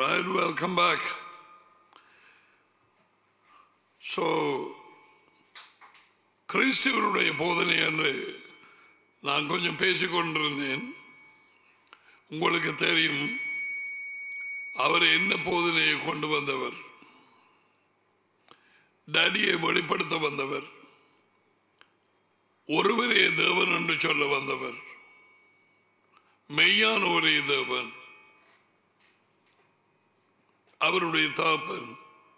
right, welcome back. So, கிறிஸ்துவனுடைய போதனை என்று நான் கொஞ்சம் பேசிக் கொண்டிருந்தேன் உங்களுக்கு தெரியும் அவர் என்ன போதனையை கொண்டு வந்தவர் டேடியை வெளிப்படுத்த வந்தவர் ஒருவரே தேவன் என்று சொல்ல வந்தவர் மெய்யான ஒரே தேவன் அவருடைய தாப்பன்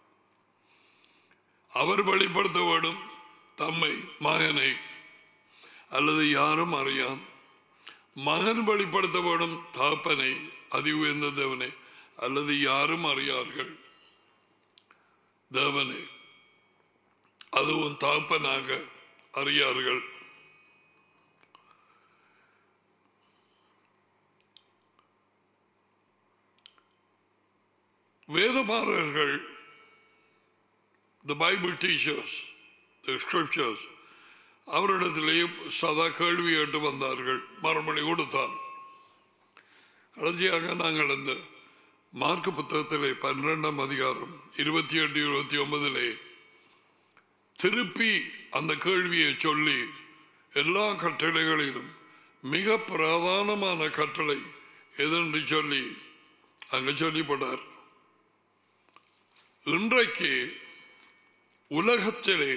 அவர் வெளிப்படுத்த வேண்டும் தம்மை மகனை அல்லது யாரும் அறியான் மகன் வெளிப்படுத்த வேண்டும் தாப்பனை அதி உயர்ந்த தேவனை அல்லது யாரும் அறியார்கள் தேவனை அதுவும் தாப்பனாக அறியார்கள் வேதமாரர்கள் the Bible teachers, the scriptures, அவரிடத்திலே சதா கேள்வி கேட்டு வந்தார்கள் மறுமொழி கொடுத்தார் கடைசியாக நாங்கள் அந்த மார்க் புத்தகத்திலே பன்னிரெண்டாம் அதிகாரம் இருபத்தி எட்டு இருபத்தி ஒன்பதிலே திருப்பி அந்த கேள்வியை சொல்லி எல்லா கட்டளைகளிலும் மிக பிரதானமான கட்டளை எதென்று சொல்லி அங்க சொல்லிப்பட்டார் இன்றைக்கு உலகத்திலே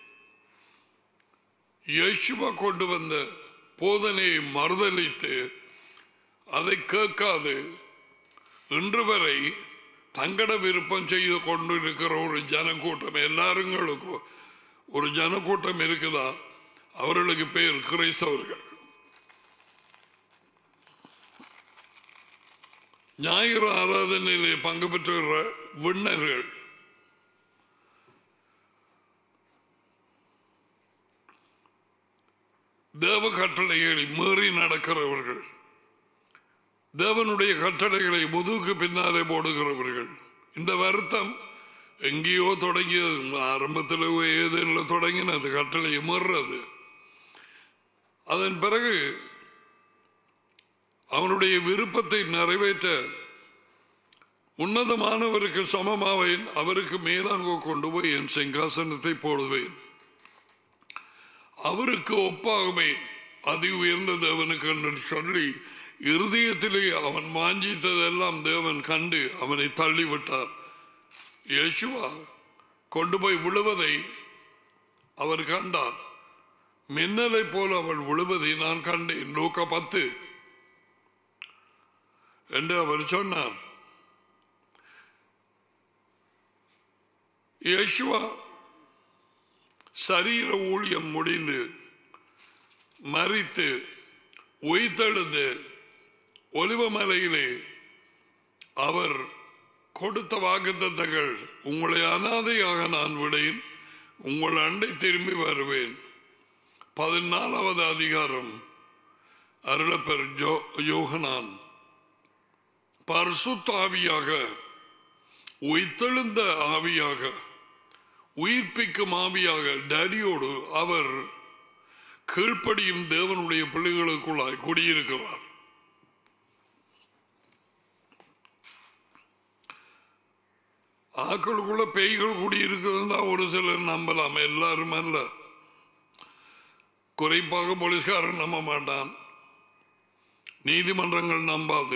இயேசுவா கொண்டு வந்த போதனையை மறுதளித்து அதை கேட்காது இன்று வரை தங்கட விருப்பம் செய்து கொண்டிருக்கிற ஒரு ஜனக்கூட்டம் எல்லாருங்களுக்கும் ஒரு ஜனக்கூட்டம் இருக்குதா அவர்களுக்கு பேர் கிறிஸ்தவர்கள் ஞாயிறு ஆராதனையிலே பங்கு பெற்றுகிற விண்ணர்கள் தேவ கட்டளைகளை மீறி நடக்கிறவர்கள் தேவனுடைய கட்டளைகளை முதுகுக்கு பின்னாலே போடுகிறவர்கள் இந்த வருத்தம் எங்கேயோ தொடங்கியது ஆரம்பத்தில் ஏதேனில் தொடங்கினது கட்டளையை மீறுறது அதன் பிறகு அவனுடைய விருப்பத்தை நிறைவேற்ற உன்னதமானவருக்கு சமமாவேன் அவருக்கு மேலாங்க கொண்டு போய் என் சிங்காசனத்தை போடுவேன் அவருக்கு ஒப்பாகவே அதி உயர்ந்த தேவனுக்கு என்று சொல்லி இருதயத்திலே அவன் வாஞ்சித்ததெல்லாம் தேவன் கண்டு அவனை தள்ளிவிட்டார் யேசுவா கொண்டு போய் விழுவதை அவர் கண்டார் மின்னலை போல அவள் விழுவதை நான் கண்டேன் லூக்க பத்து என்று அவர் சொன்னார் யேசுவா சரீர ஊழியம் முடிந்து மறித்து உயிர்த்தெழுந்து ஒலிவமலையிலே அவர் கொடுத்த வாக்குத்தத்தங்கள் உங்களை அனாதையாக நான் விடேன் உங்கள் அண்டை திரும்பி வருவேன் பதினாலாவது அதிகாரம் அருளப்பெர் ஜோ யோகனான் பரிசுத்தாவியாக உயிர்த்தெழுந்த ஆவியாக உயிர்ப்பிக்கும் ஆவியாக டேடியோடு அவர் கீழ்ப்படியும் தேவனுடைய பிள்ளைகளுக்குள்ளாய் குடியிருக்கிறார் ஆக்களுக்குள்ள பேய்கள் குடியிருக்கிறதுனா ஒரு சிலர் நம்பலாம் எல்லாரும் அல்ல குறைப்பாக போலீஸ்காரன் நம்ப மாட்டான் நீதிமன்றங்கள் நம்பாது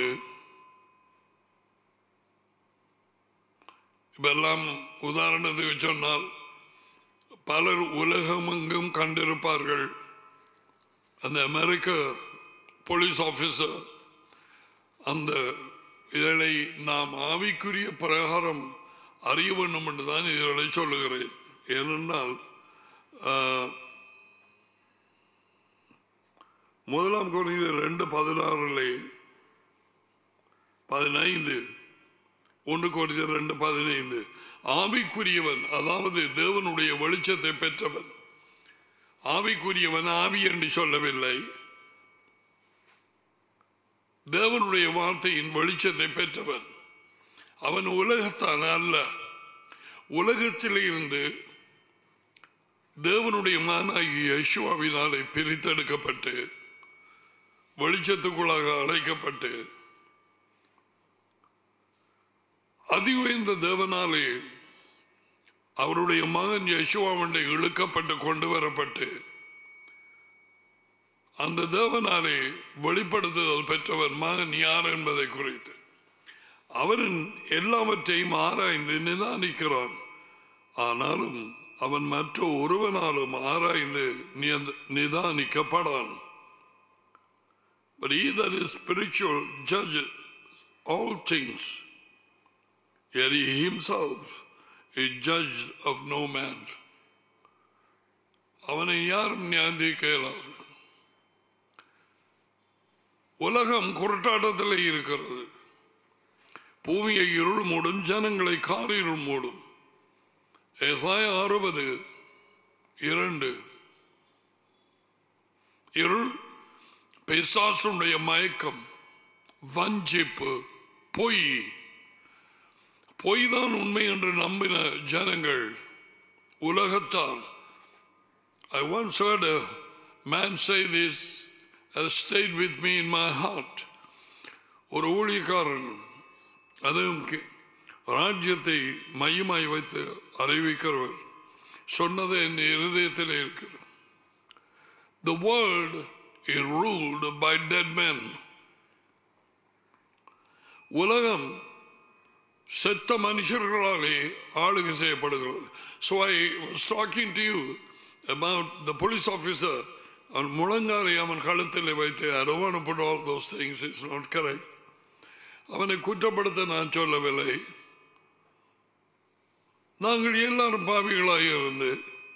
இப்பெல்லாம் உதாரணத்துக்கு சொன்னால் பலர் உலகமெங்கும் கண்டிருப்பார்கள் அந்த அமெரிக்க போலீஸ் ஆபீசர் அந்த இதனை நாம் ஆவிக்குரிய பிரகாரம் அறிய வேண்டும் என்று தான் இதனை சொல்லுகிறேன் ஏனென்றால் முதலாம் குறைந்த ரெண்டு பதினாறுலே பதினைந்து ஒன்று குறைந்த ரெண்டு பதினைந்து ஆவிக்குரியவன் அதாவது தேவனுடைய வெளிச்சத்தை பெற்றவன் ஆவிக்குரியவன் ஆவி என்று சொல்லவில்லை தேவனுடைய வார்த்தையின் வெளிச்சத்தை பெற்றவன் அவன் உலகத்தான் அல்ல உலகத்தில் இருந்து தேவனுடைய மானாகிய யசுவாவினாலே பிரித்தெடுக்கப்பட்டு வெளிச்சத்துக்குள்ளாக அழைக்கப்பட்டு அதிவேந்த தேவனாலே அவருடைய மகன் யசுவாவண்டை இழுக்கப்பட்டு கொண்டு வரப்பட்டு அந்த தேவனாலே வெளிப்படுத்துதல் பெற்றவர் மகன் யார் என்பதை குறித்து அவரின் எல்லாவற்றையும் ஆராய்ந்து நிதானிக்கிறான் ஆனாலும் அவன் மற்ற ஒருவனாலும் ஆராய்ந்து நியந்த- நிதானிக்கப்படான் But he that is spiritual judges all things, yet he himself is judged of no man. அவனை யாரும் நியாந்திக்க இயலாது உலகம் குரட்டாட்டத்தில் இருக்கிறது பூமியை இருள் மூடும் ஜனங்களை காரிருள் மூடும் ஏசாய அறுபது இரண்டு இருள் பிசாசுடைய மயக்கம் வஞ்சிப்பு பொய் பொய் தான் உண்மை என்று நம்பின ஜனங்கள் உலகத்தால் I once heard a man say this has stayed with me in my heart. ஒரு ஊழியக்காரன் அதுவும் கி- ராஜ்யத்தை மையமாய் வைத்து அறிவிக்கிறவர் சொன்னது என் இருதயத்தில் இருக்கிறது The world is ruled by dead men. உலகம் செத்த மனுஷர்களாலே ஆளுகை செய்யப்படுகிறது So I was talking to you about the police officer அவன் முழங்காலை அவன் கழுத்தில் வைத்து I don't want to put all those things, it's not correct. அவனை குற்றப்படுத்த நான் சொல்லவில்லை நாங்கள் எல்லாரும் பாவிகளாக இருந்து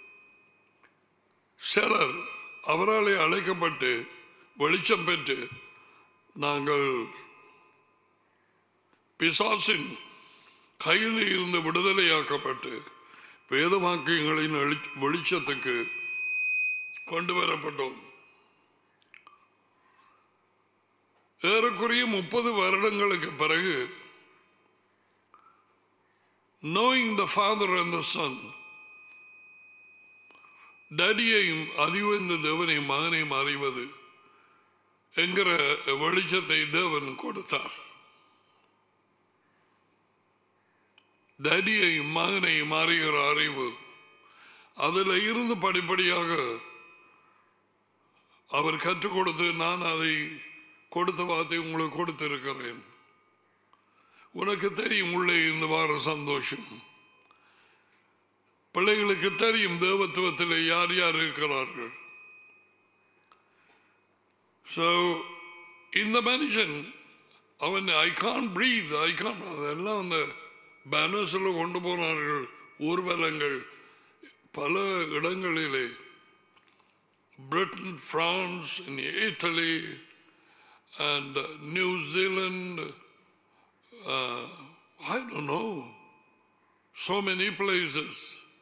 சிலர் அவராலே அழைக்கப்பட்டு வெளிச்சம் பெற்று நாங்கள் பிசாசின் கையில் இருந்து விடுதலையாக்கப்பட்டு வேத வாக்கியங்களின் வெளி- வெளிச்சத்துக்கு கொண்டு வரப்பட்டோம் ஏறக்குறைய முப்பது வருடங்களுக்கு பிறகு knowing the father and the son டடியையும் அதிவந்த தேவனையும் மகனையும் அறிவது என்கிற வெளிச்சத்தை தேவன் கொடுத்தார் டடியையும் மகனையும் அறிகிற அறிவு அதில் இருந்து படிப்படியாக அவர் கற்றுக் கொடுத்து நான் அதை கொடுத்த வார்த்தை உங்களுக்கு கொடுத்திருக்கிறேன் உனக்கு தெரியும் உள்ளே இருந்து வார சந்தோஷம் பிள்ளைகளுக்கு தெரியும் தேவத்துவத்தில் யார் யார் இருக்கிறார்கள் ஸோ இந்த மனுஷன் அவன் I can't breathe I can't அதெல்லாம் அந்த பேனர்ஸில் கொண்டு போனார்கள் ஊர்வலங்கள் பல இடங்களிலே Britain France Italy and New Zealand I don't know so many places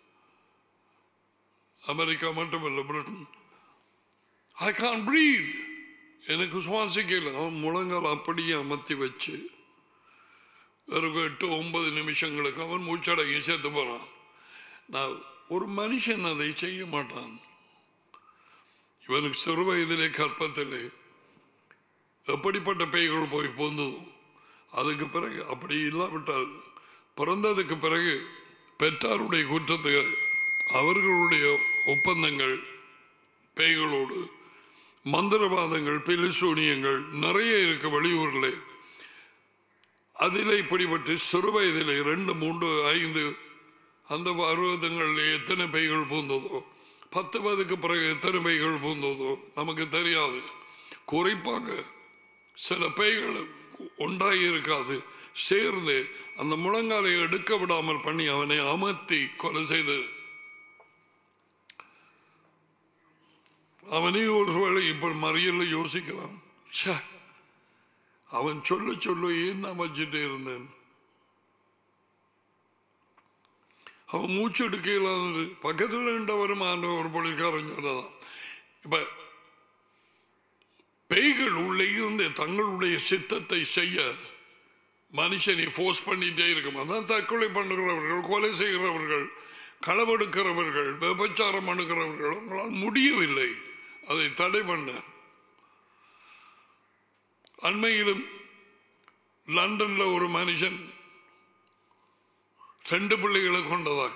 America மட்டுமல்ல பிரிட்டன் ஐ கான் பிரீத் எனக்கு சுவாசிக்கல அவன் முழங்கால் அப்படியே அமர்த்தி வச்சு வெறும் எட்டு ஒன்பது நிமிஷங்களுக்கு அவன் மூச்சடங்கி சேர்த்து போறான் நான் ஒரு மனுஷன் அதை செய்ய மாட்டான் இவனுக்கு சிறு வயதிலே கற்பத்திலே எப்படிப்பட்ட பேய்கள் போய் பொந்ததோ அதுக்கு பிறகு அப்படி இல்லாவிட்டால் பிறந்ததுக்கு பிறகு பெற்றாருடைய குற்றத்துக்கு அவர்களுடைய ஒப்பந்தங்கள் பேய்களோடு மந்திரவாதங்கள் பிலிசூனியங்கள் நிறைய இருக்கு வெளியூரில் அதில் இப்படிப்பட்டு சிறு வயதிலே ரெண்டு மூன்று ஐந்து அந்த பருவத்தங்களில் எத்தனை பைகள் பூந்ததோ பத்து வயதுக்கு பிறகு எத்தனை பைகள் பூந்ததோ நமக்கு தெரியாது குறிப்பாக சில பேய்கள் உண்டாகி இருக்காது சேர்ந்து அந்த முழங்காலை எடுக்க விடாமல் பண்ணி அவனை அமர்த்தி கொலை செய்து அவனே ஒரு வேளை இப்ப மறியல யோசிக்கலாம் ச்சே, அவன் சொல்ல சொல்ல ஏன் நான் வச்சுட்டே இருந்தேன் அவன் மூச்சு எடுக்க இல்லாதது பக்கத்தில் நின்றவரும் ஆண்ட ஒரு போலீஸ்காரன் சொல்லலாம் இப்ப பேய்கள் உள்ளே இருந்து தங்களுடைய சித்தத்தை செய்ய மனுஷனை ஃபோர்ஸ் பண்ணிட்டே இருக்கும் அதான் தற்கொலை பண்ணுகிறவர்கள் கொலை செய்கிறவர்கள் களவெடுக்கிறவர்கள் விபச்சாரம் பண்ணுகிறவர்கள் அவங்களால் முடியவில்லை அதை தடை பண்ண அண்மையிலும் லண்டன்ல ஒரு மனுஷன் ரெண்டு பிள்ளைகளை கொண்டதாக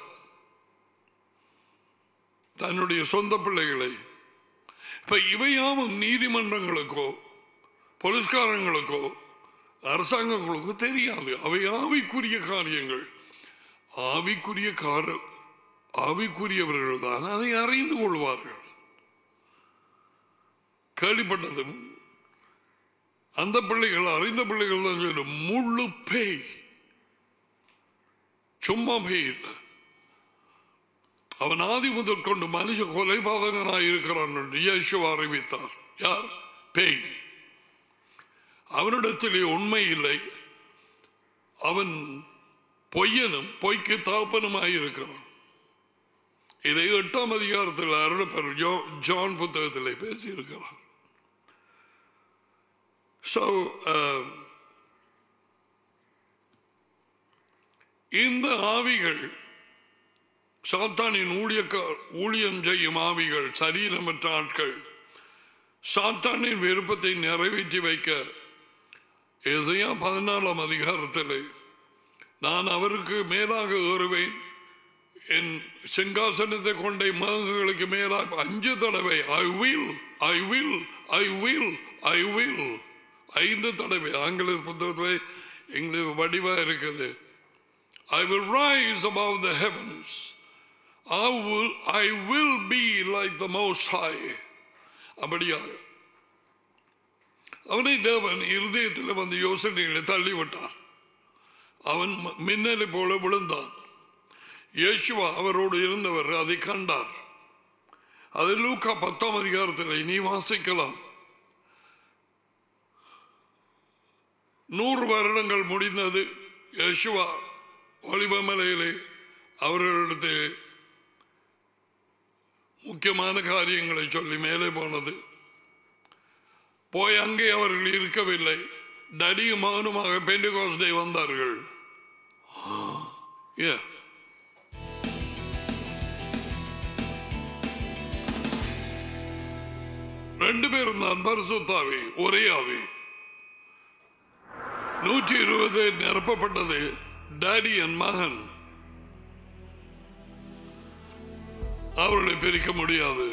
தன்னுடைய சொந்த பிள்ளைகளை இப்ப இவையாவும் நீதிமன்றங்களுக்கோ போலீஸ்காரங்களுக்கோ அரசாங்கங்களுக்கோ தெரியாது அவை ஆவிக்குரிய காரியங்கள் ஆவிக்குரிய கார ஆவிக்குரியவர்கள் தான் அதை அறிந்து கொள்வார்கள் கேள்விப்பட்டதும் அந்த பிள்ளைகள் அறிந்த பிள்ளைகள் தான் சொல்லும் முழு பேய் சும்மா பேய் இல்லை அவன் ஆதி முதல் கொண்டு மனுஷ கொலைபாதகனாய் இருக்கிறான் என்று இயேசு அறிவித்தார் யார் பேய் அவனிடத்திலே உண்மை இல்லை அவன் பொய்யனும் பொய்க்கு தாப்பனுமாய் இருக்கிறான் இதை எட்டாம் அதிகாரத்தில் அருளப்பர் ஜோ ஜான் புத்தகத்தில் பேசியிருக்கிறார் ஸோ இந்த ஆவிகள் சாத்தானின் ஊழியக்க ஊழியம் செய்யும் ஆவிகள் சரீரமற்ற ஆட்கள் சாத்தானின் விருப்பத்தை நிறைவேற்றி வைக்க எதையா பதினாலாம் அதிகாரத்தில் நான் அவருக்கு மேலாக ஏறுவேன் என் சிங்காசனத்தை கொண்ட மகங்களுக்கு மேலாக அஞ்சு தடவை I will I will I will I will ஐந்து தடவை ஆங்கில புத்தகத்தில் எங்களுக்கு வடிவா இருக்குது I will rise above the heavens. I will, I will be like the Most High. அப்படியாக அவனை தேவன் இருதயத்தில் வந்து யோசனைகளை தள்ளிவிட்டார் அவன் ம- மின்னலை போல விழுந்தான் இயேசுவா அவரோடு இருந்தவர் அதை கண்டார் அது லூக்கா பத்தாம் அதிகாரத்தில் நீ வாசிக்கலாம் நூறு வருடங்கள் முடிந்தது யேசுவா ஒளிவமலையிலே அவர்களிடத்து முக்கியமான காரியங்களை சொல்லி மேலே போனது போய் அங்கே அவர்கள் இருக்கவில்லை டடியும் மகனுமாக பெண்டிகாஸ்டே வந்தார்கள் Yeah. ரெண்டு பேரும் தான் பரிசுத்தாவி ஒரே ஆவி நூற்றி இருபது நிரப்பப்பட்டது டாடி என் மகன் அவர்களை பிரிக்க முடியாது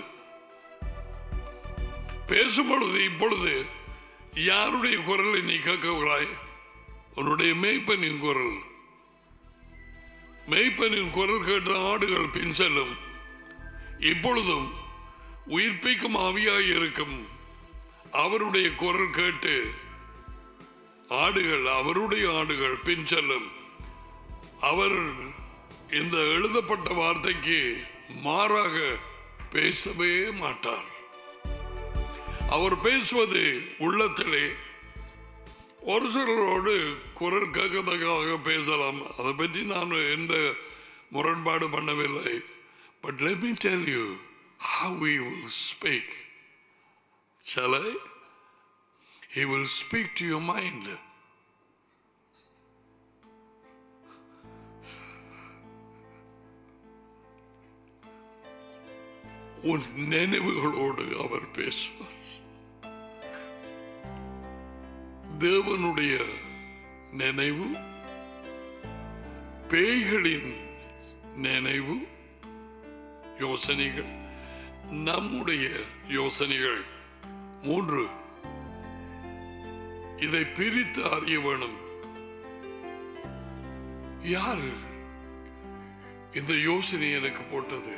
பேசும் பொழுது இப்பொழுது யாருடைய குரலை நீ கேட்கிறாய் உன்னுடைய மேய்ப்பனின் குரல் மேய்ப்பனின் குரல் கேட்ட ஆடுகள் பின் செல்லும் இப்பொழுதும் உயிர்ப்பிக்கும் ஆவியாய் இருக்கும் அவருடைய குரல் கேட்டு ஆடுகள் அவருடைய ஆடுகள் பின் செல்லும் அவர் இந்த எழுதப்பட்ட வார்த்தைக்கு மாறாக பேசவே மாட்டார் அவர் பேசுவது உள்ளத்திலே ஒரு சிலரோடு குரல் கேட்கத்தக்காக பேசலாம் அதை பற்றி நான் எந்த முரண்பாடு பண்ணவில்லை but let me tell you how we will speak shall I he will speak to your mind உன் நினைவுகளோடு அவர் பேசுவார் தேவனுடைய நினைவு பேய்களின் நினைவு யோசனைகள் நம்முடைய யோசனைகள் மூன்று இதை பிரித்து அறிய வேணும் யார் இந்த யோசனை எனக்கு போட்டது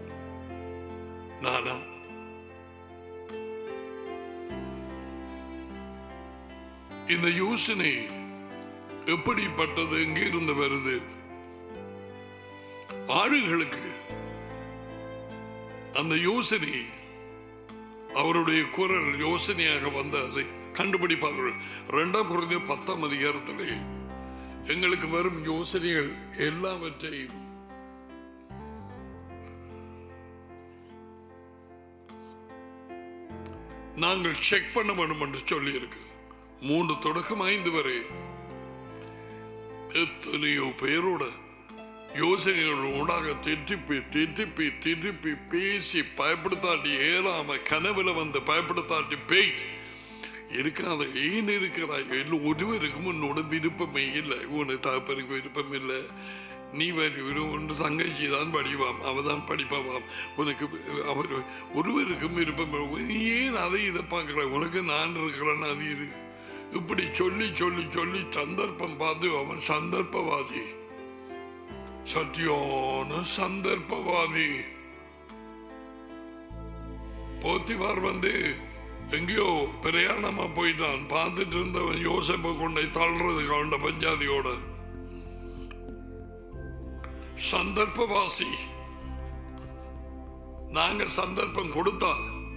நானா இந்த யோசனை எப்படிப்பட்டது எங்கே இருந்து வருது ஆடுகளுக்கு அந்த யோசனை அவருடைய குரல் யோசனையாக வந்த அதை கண்டுபிடிப்பார்கள் இரண்டாம் குறைந்த பத்தாம் அதிகாரத்திலே எங்களுக்கு வரும் யோசனைகள் எல்லாவற்றையும் நாங்கள் செக் பண்ண வேண்டும் என்று சொல்லி இருக்கு மூன்று தொடக்கம் ஐந்து வரை எத்தனையோ பேரோட யோசனைகள் ஊடாக திட்டிப்பி திட்டிப்பி திருப்பி பேசி பயப்படுத்தாட்டி ஏறாம கனவுல வந்து பயப்படுத்தாட்டி பேய் இருக்காத ஏன் இருக்கிறாய் இல்லை ஒருவருக்கும் உன்னோட விருப்பமே இல்லை உனக்கு தகப்பனுக்கு விருப்பம் இல்லை நீ வரி ஒன்று தங்கச்சி தான் படிப்பாம் அவ தான் படிப்பாவாம் உனக்கு அவர் ஒருவருக்கும் விருப்பம் இல்லை. நீ ஏன் அதை இதை பார்க்கிற உனக்கு நான் இருக்கிறேன் அது இது இப்படி சொல்லி சொல்லி சொல்லி சந்தர்ப்பம் பார்த்து அவன் சந்தர்ப்பவாதி சத்தியான சந்தர்ப்பவாதி போத்திவார் வந்து எங்கேயோ பிரயாணமா போயிட்டான் பார்த்துட்டு இருந்தவன் யோசப்பை கொண்டை தள்ளுறது கவுண்ட பஞ்சாதியோட சந்தர்ப்பவாசி நாங்க சந்தர்ப்பம் கொடுத்தா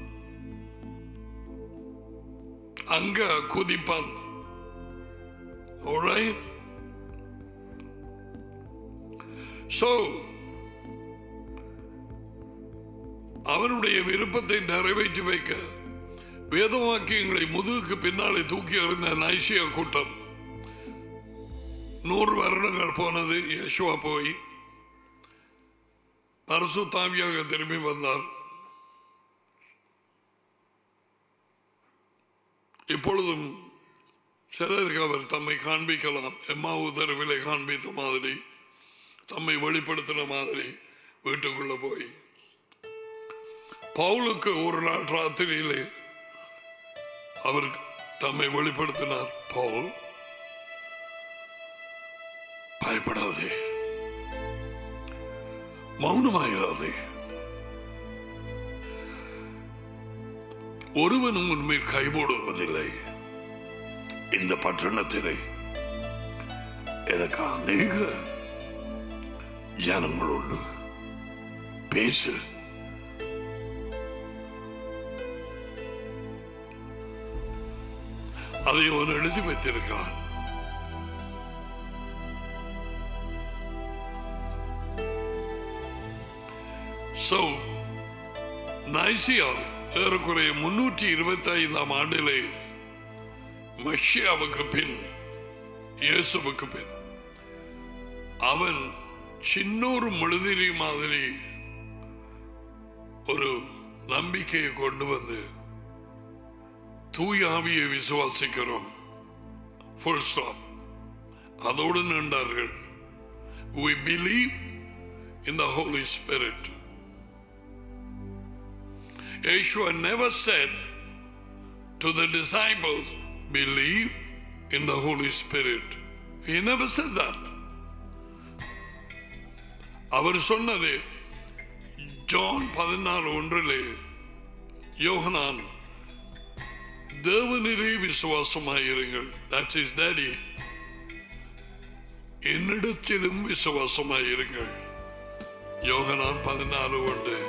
அங்க குதிப்பான் Alright? So, அவனுடைய விருப்பத்தை நிறைவேற்றி வைக்க வேதவாக்கியங்களை முதுகுக்கு பின்னாலே தூக்கி எறிந்த நைசிய கூட்டம் நூறு வருடங்கள் போனது யேசுவா போய் அரசு தாவியாக திரும்பி வந்தார் இப்பொழுதும் சிலருக்கு அவர் தம்மை காண்பிக்கலாம் எம்மா உதரவிலை காண்பித்த மாதிரி தம்மை வெளிப்படுத்தின மாதிரி வீட்டுக்குள்ள போய் பவுலுக்கு ஒரு நாள் ராத்திரியிலே அவர் தம்மை வெளிப்படுத்தினார் பவுல் பயப்படாதே மௌனமாயிராதே ஒருவனும் உண்மையில் கைபோடுவதில்லை இந்த பட்டணத்திலே எனக்கு அநேக ஜனங்களோடு பேசு அதை அவன் எழுதி வைத்திருக்கான் So, நைசியா ஏறக்குறைய முன்னூற்றி இருபத்தி ஐந்தாம் ஆண்டிலே மஷியாவுக்கு பின் இயேசுவுக்கு பின் அவன் சின்னொரு முழுதிரி மாதிரி ஒரு நம்பிக்கையை கொண்டு வந்து தூய ஆவியை விசுவாசிக்கிறோம் ஃபுல் ஸ்டாப் அதோடு நின்றார்கள் we believe in the Holy Spirit. Yeshua never said to the disciples, believe in the Holy Spirit. He never said that. அவர் சொன்னது ஜான் பதினாறு ஒன்றிலே யோகனான் தேவனிலே விசுவாசமாயிருங்கள் தட்ஸ் இஸ் டேடி என்னிடத்திலும் விசுவாசமாயிருங்கள் யோகனான் பதினாறு ஒன்று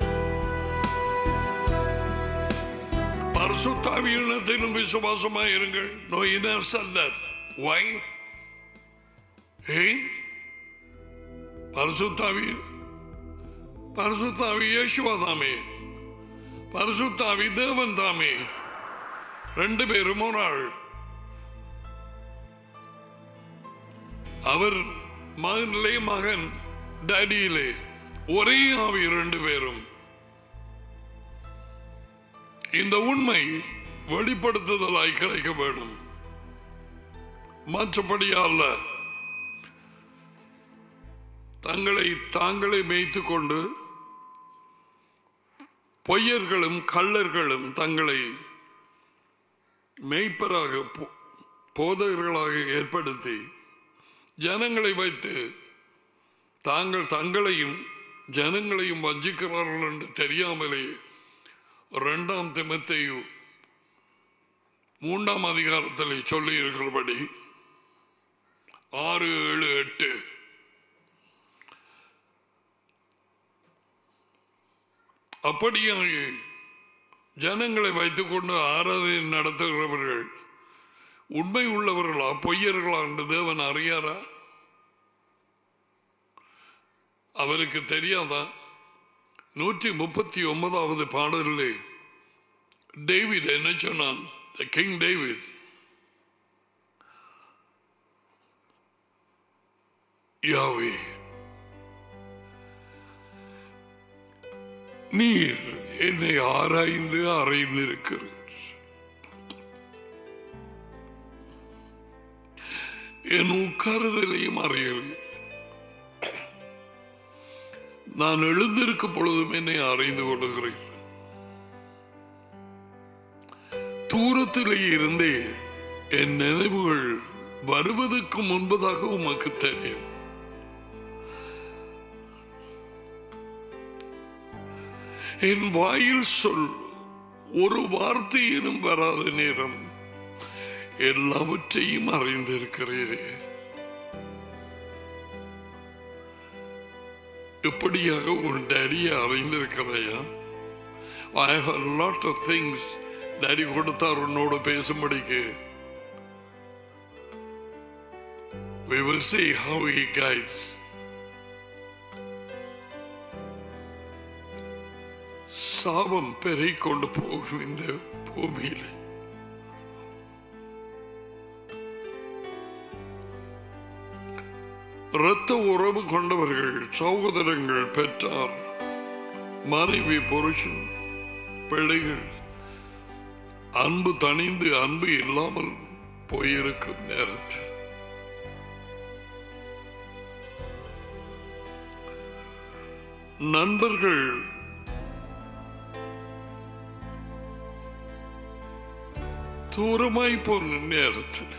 பரிசுத்தாவியினத்திலும் விசுவாசமாயிருங்கள் நோ இனர் சந்தர் வை ஏய் பரிசுத்தாவி பரிசுத்தாவி இயேசுவா தாமே பரிசுத்தாவி தேவன் தாமே ரெண்டு பேரும் ஒரு ஆள் அவர் மகனிலே மகன் டேடியிலே ஒரே ஆவி ரெண்டு பேரும் இந்த உண்மை வெளிப்படுத்துதலாய் கிடைக்க வேண்டும் மற்றபடி அல்ல தங்களை தாங்களே மேய்த்துக் கொண்டு பொய்யர்களும் கள்ளர்களும் தங்களை மெய்ப்பராக போ- போதகர்களாக ஏற்படுத்தி ஜனங்களை வைத்து தாங்கள் தங்களையும் ஜனங்களையும் வஞ்சிக்கிறார்கள் என்று தெரியாமலே இரண்டாம் திமத்தையு மூன்றாம் அதிகாரத்தில் சொல்லி இருக்கிறபடி ஆறு ஏழு எட்டு அப்படியாக ஜனங்களை வைத்துக்கொண்டு ஆராதனை நடத்துகிறவர்கள் உண்மை உள்ளவர்களா பொய்யர்களா என்று தேவன் அறியாரா அவருக்கு தெரியாதா நூற்றி முப்பத்தி ஒன்பதாவது பாடலிலே டேவிட் என்ன சொன்னான் கிங் டேவிட் யாவே நீர் என்னை ஆராய்ந்து அறைந்திருக்கிறது என் உட்காருதலையும் அறிகிறது நான் எழுந்திருக்கும் பொழுதும் என்னை அறிந்து கொள்ளுகிறேன் தூரத்திலே இருந்தே என் நினைவுகள் வருவதற்கு முன்பதாக உமக்கு தெரியும் என் வாயில் சொல் ஒரு வார்த்தையினும் வராத நேரம் எல்லாவற்றையும் அறிந்திருக்கிறீரே இப்படியாக உன் டேடியை அறிந்திருக்கிறையா I have a lot of things daddy கொடுத்தார் உன்னோட பேசும்படிக்கு we will see how he guides சாபம் பெருகிக் கொண்டு போகும் இந்த பூமியில் இரத்த உறவு கொண்டவர்கள் சகோதரங்கள் பெற்றார் மனைவி புருஷன் பிள்ளைகள் அன்பு தணிந்து அன்பு இல்லாமல் போயிருக்கும் நேரத்தில் நண்பர்கள் தூரமாய் போன நேரத்தில்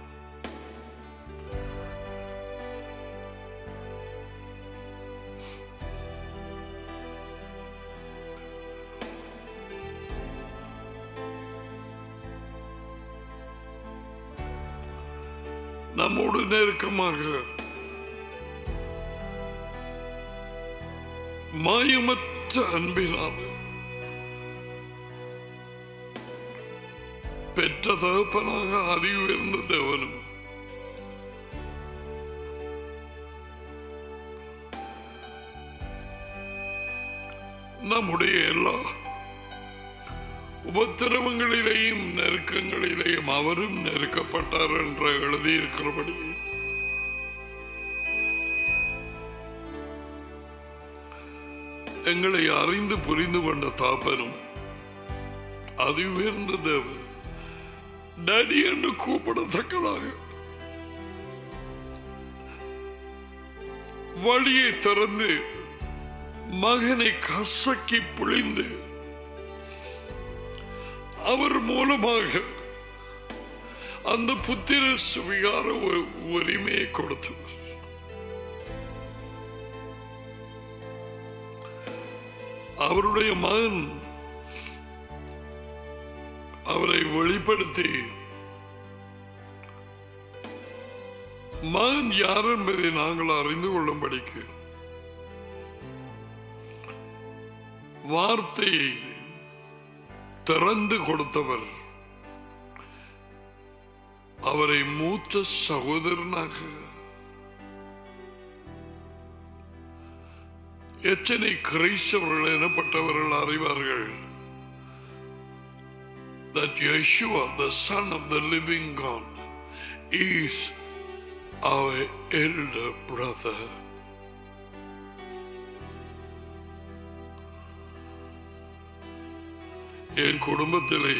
நம்மோடு நெருக்கமாக மாயமற்ற அன்பினால் பெற்ற தகப்பனாக அதி உயர்ந்த தேவனும் நம்முடைய எல்லா உபத்திரவங்களிலேயும் நெருக்கங்களிலேயும் அவரும் நெருக்கப்பட்டார் என்று எழுதியிருக்கிறபடி எங்களை அறிந்து புரிந்து கொண்ட தாப்பனும் அதி உயர்ந்த தேவன் டேடி என்று கூப்பிடத்தக்கதாக வழியை திறந்து மகனை கசக்கி புழிந்து அவர் மூலமாக அந்த புத்திர சுவிகார உ- உரிமையை கொடுத்தவர் அவருடைய மகன் அவரை வெளிப்படுத்தி மகன் யார் என்பதை நாங்கள் அறிந்து கொள்ளும்படிக்கு வார்த்தையை திறந்து கொடுத்தவர் அவரை மூத்த சகோதரனாக எத்தனை கிரைஸ்தவர்கள் எனப்பட்டவர்கள் அறிவார்கள் that Yeshua, the Son of the living God, is our elder brother. என் குடும்பத்திலே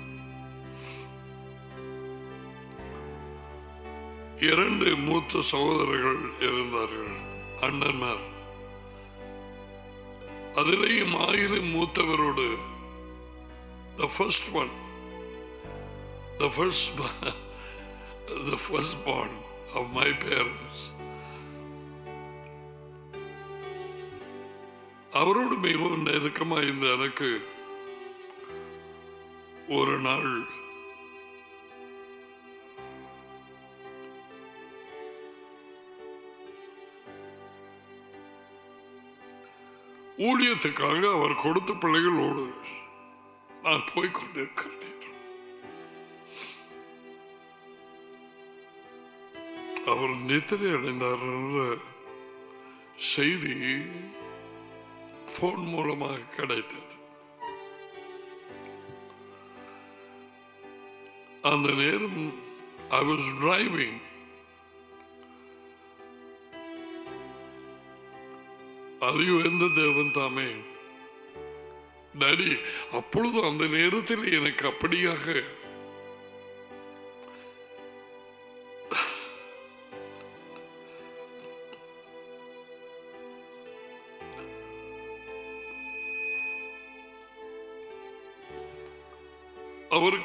இரண்டு மூத்த சகோதரர்கள் இருந்தார்கள் அண்ணன்மார் அதிலேயும் ஆயிரம் மூத்தவரோடு the first one the first the firstborn of my parents அவரோடு மிகவும் நெருக்கமாக இருந்த எனக்கு ஒரு நாள் ஊழியத்துக்காக அவர் கொடுத்த பிள்ளைகளோடு நான் போய்க் கொண்டிருக்கிறேன் அவர் நித்திரை அடைந்தார் என்ற செய்தி போன் மூலமாக கிடைத்தது அந்த நேரம் ஐ வாஸ் டிரைவிங் அதையும் எந்த தேவன் தாமே டாடி அப்பொழுது அந்த நேரத்தில் எனக்கு அப்படியாக அவர்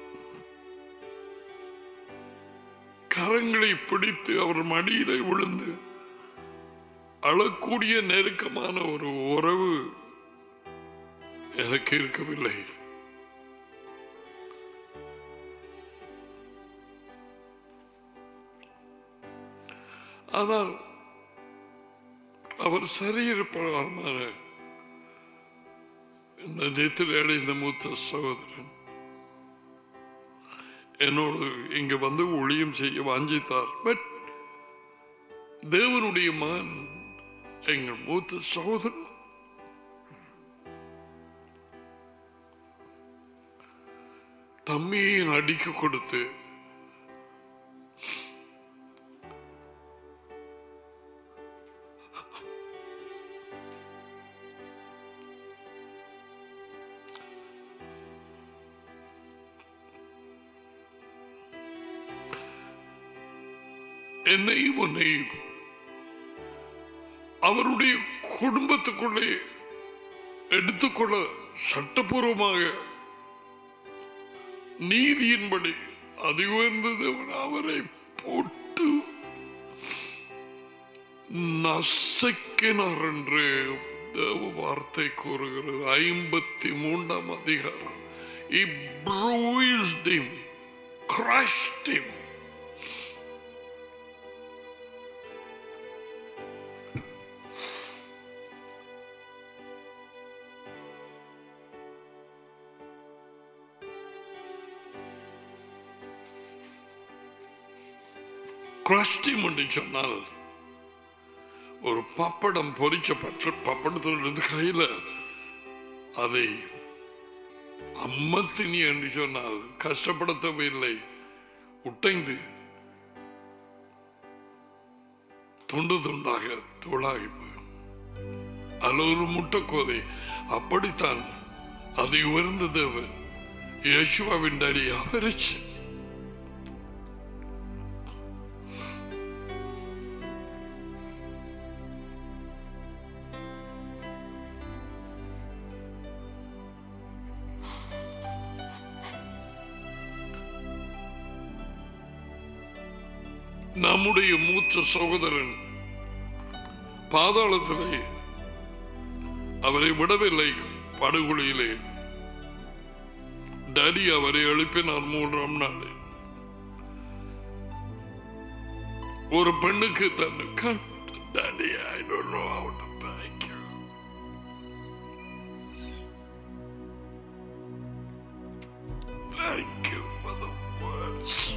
கரங்களை பிடித்து அவர் மடியிலே விழுந்து அழக்கூடிய நெருக்கமான ஒரு உறவு எனக்கு இருக்கவில்லை ஆனால் அவர் சரியற்பமான இந்த நேத்தில் அடைந்த மூத்த சகோதரன் என்னோடு இங்க வந்து ஒளியும் செய்ய வாஞ்சித்தார் பட் தேவனுடைய மகன் எங்கள் மூத்த சகோதரன் தம்மியை அடிக்க கொடுத்து என்னையும் உன்னையும் அவருடைய குடும்பத்துக்குள்ளே எடுத்துக்கொள்ள சட்டபூர்வமாக நீதியின்படி அது உயர்ந்தது அவர் அவரை போட்டு நசக்கினார் என்று தேவ வார்த்தை கூறுகிறது ஐம்பத்தி மூன்றாம் அதிகாரம் He bruised him, crushed him. கிரஷ்டிம் என்று சொன்னால் ஒரு பப்படம் பொரிச்ச பற்ற பப்படத்திலிருந்து கையில அதை அம்மத்தினி என்று சொன்னால் கஷ்டப்படுத்தவில்லை உட்டைந்து துண்டு துண்டாக தூளாகி போய் அல்ல ஒரு முட்டைக்கோதை அப்படித்தான் அதை உயர்ந்த தேவன் யேசுவாவின் அடி அவரிச்சு நம்முடைய மூத்த சகோதரன் பாதாளத்திலே அவரை விடவில்லை படுகொலியிலே டடி அவரை எழுப்பினார் மூன்றாம் நாள் ஒரு பெண்ணுக்கு தன் கண் daddy I don't know how to thank you Thank you for the words.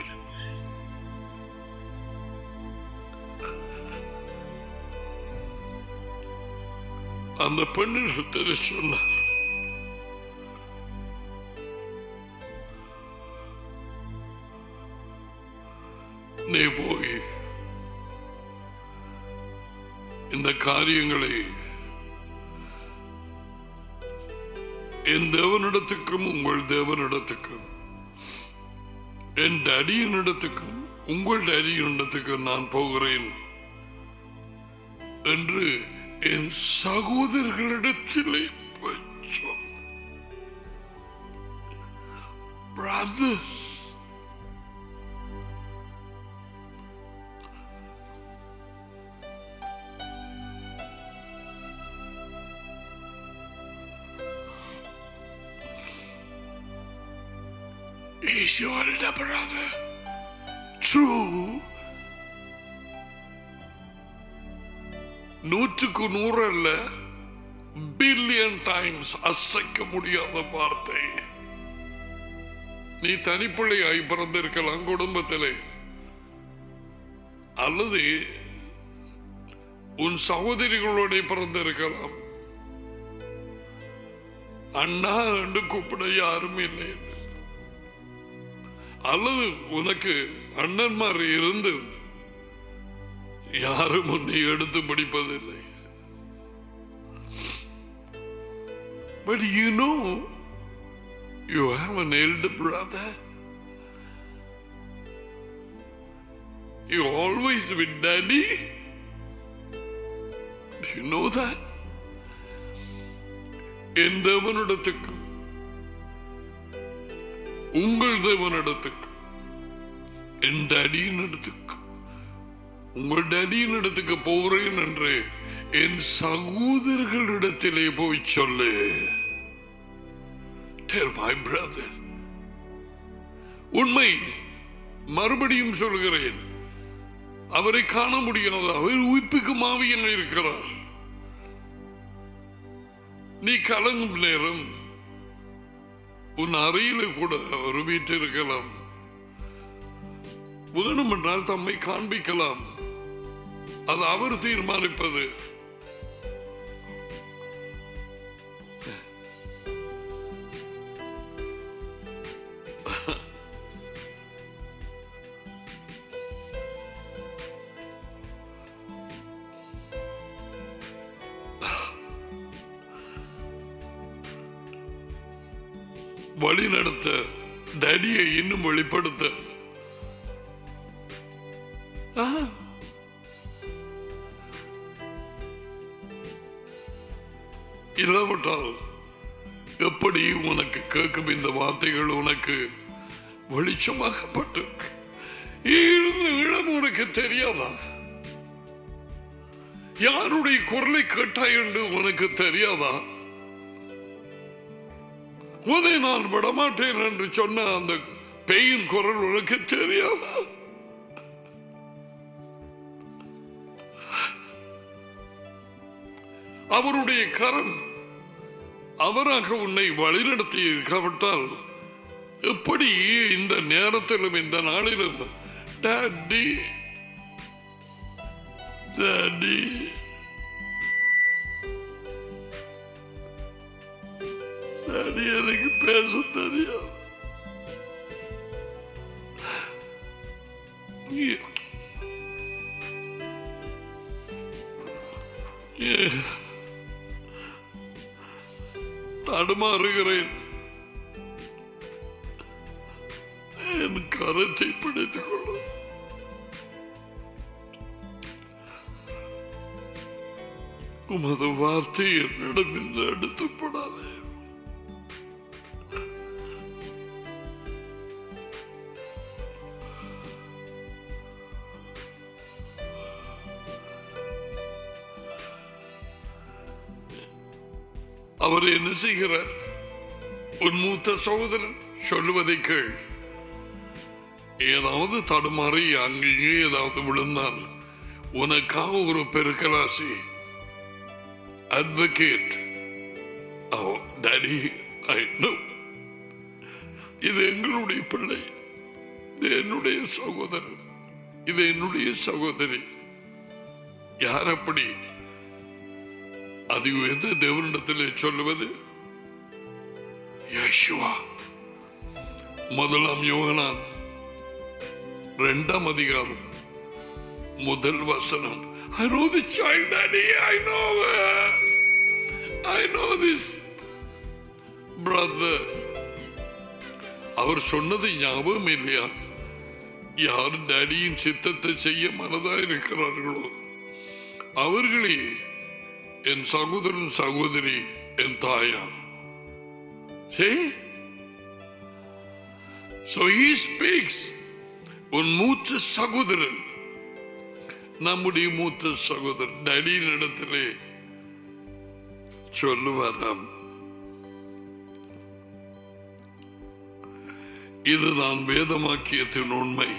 அந்த பெண்ணிடத்தில் சொன்னார் நீ போய் இந்த காரியங்களை என் தேவனிடத்துக்கும் உங்கள் தேவனிடத்துக்கும் என் டடியினிடத்துக்கும் உங்கள் டடியினிடத்துக்கும் நான் போகிறேன் என்று என் சகோதரர்களிடத்திலே போய் சொல். Brothers, is your elder brother true? நூற்றுக்கு நூறு அல்ல பில்லியன் டைம்ஸ் அசைக்க முடியாத வார்த்தை நீ தனிப்பிள்ளையாய் பிறந்திருக்கலாம் குடும்பத்திலே அல்லது உன் சகோதரிகளோட பிறந்திருக்கலாம் அண்ணா என்று கூப்பிட யாரும் இல்லை அல்லது உனக்கு அண்ணன்மார் இருந்து யாரும் உன்னை எடுத்து படிப்பதில்லை But you know, you have an elder brother. You always with daddy. Do you know that? என் தேவனிடத்துக்கும் உங்கள் தேவனிடத்துக்கு என் டடியின் இடத்துக்கு உங்கள் டடியின் இடத்துக்கு போகிறேன் என்று என் சகோதரர்களிடத்திலே போய் சொல்லு Tell my brother. உண்மை மறுபடியும் சொல்கிறேன் அவரை காண முடியாது அவர் உயிர்ப்புக்கு மாவியங்க இருக்கிறார் நீ கலங்கும் நேரம் உன் அறையில கூட அவர் வீட்டிருக்கலாம் வேணுமென்றால் தம்மை காண்பிக்கலாம் அது அவர் தீர்மானிப்பது வழி நடத்த டடியை இன்னும் வெளிப்படுத்த ஆ. இல்லாவிட்டால் எப்படி உனக்கு கேட்கும் இந்த வார்த்தைகள் உனக்கு வெளிச்சமாகப்பட்டு இருந்த இடம் உனக்கு தெரியாதா யாருடைய குரலை கேட்டாய் என்று உனக்கு தெரியாதா உன்னை நான் விடமாட்டேன் என்று சொன்ன அந்த பேயின் குரல் உனக்கு தெரியாதா அவருடைய கரம் அவராக உன்னை வழிநடத்தி இருக்காவிட்டால் எப்படி இந்த நேரத்திலும் இந்த நாளிலும் டாடி டாடி டாடி எனக்கு பேச தெரியாது ஏ- ஏ- தடுமாறுகிறேன் என் கரத்தை பிடித்துக் கொள்ளும் உமது வார்த்தை என்னிடம் இருந்து எடுத்துப்படாதே அவர் என்ன செய்கிறார் உன் மூத்த சகோதரன் சொல்லுவதை கேள் ஏதாவது தடுமாறி அங்கேயே ஏதாவது விழுந்தால் உனக்காக ஒரு பெருக்கலாசி advocate oh daddy I know இது எங்களுடைய பிள்ளை இது என்னுடைய சகோதரன் இது என்னுடைய சகோதரி யார் அப்படி அது எந்த தேவனிடத்திலே சொல்லுவது யேசுவா முதலாம் யோகனான் இரண்டாம் அதிகாரம் முதல் வசனம் I know the child daddy I know her. I know this brother அவர் சொன்னது ஞாபகம் இல்லையா யார் டேடியின் சித்தத்தை செய்ய மனதா இருக்கிறார்களோ அவர்களே என் சகோதரன் சகோதரி என் தாயார் See? So he speaks. உன் மூத்த சகோதரன் நம்முடைய மூத்த சகோதரன் டடியின் இடத்திலே சொல்லுவாராம் இதுதான் வேதமாக்கியத்தின் உண்மை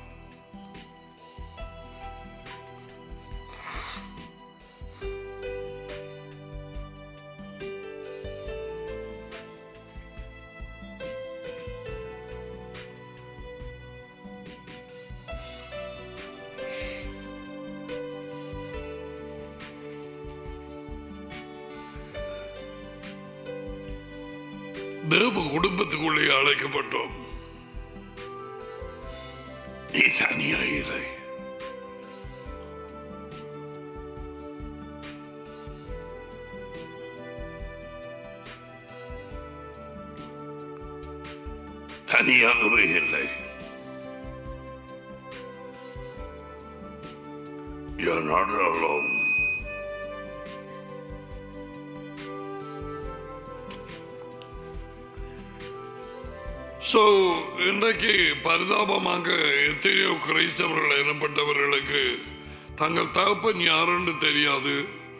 தேவ குடும்பத்துக்குள்ளே அழைக்கப்பட்டோம் நீ தனியா இல்லை தனியாகவே இல்லை You're not alone. ஸோ இன்றைக்கு பரிதாபமாக எத்தனையோ கிரைஸ்தவர்கள் எனப்பட்டவர்களுக்கு தங்கள் தகப்பன் யாருன்னு தெரியாது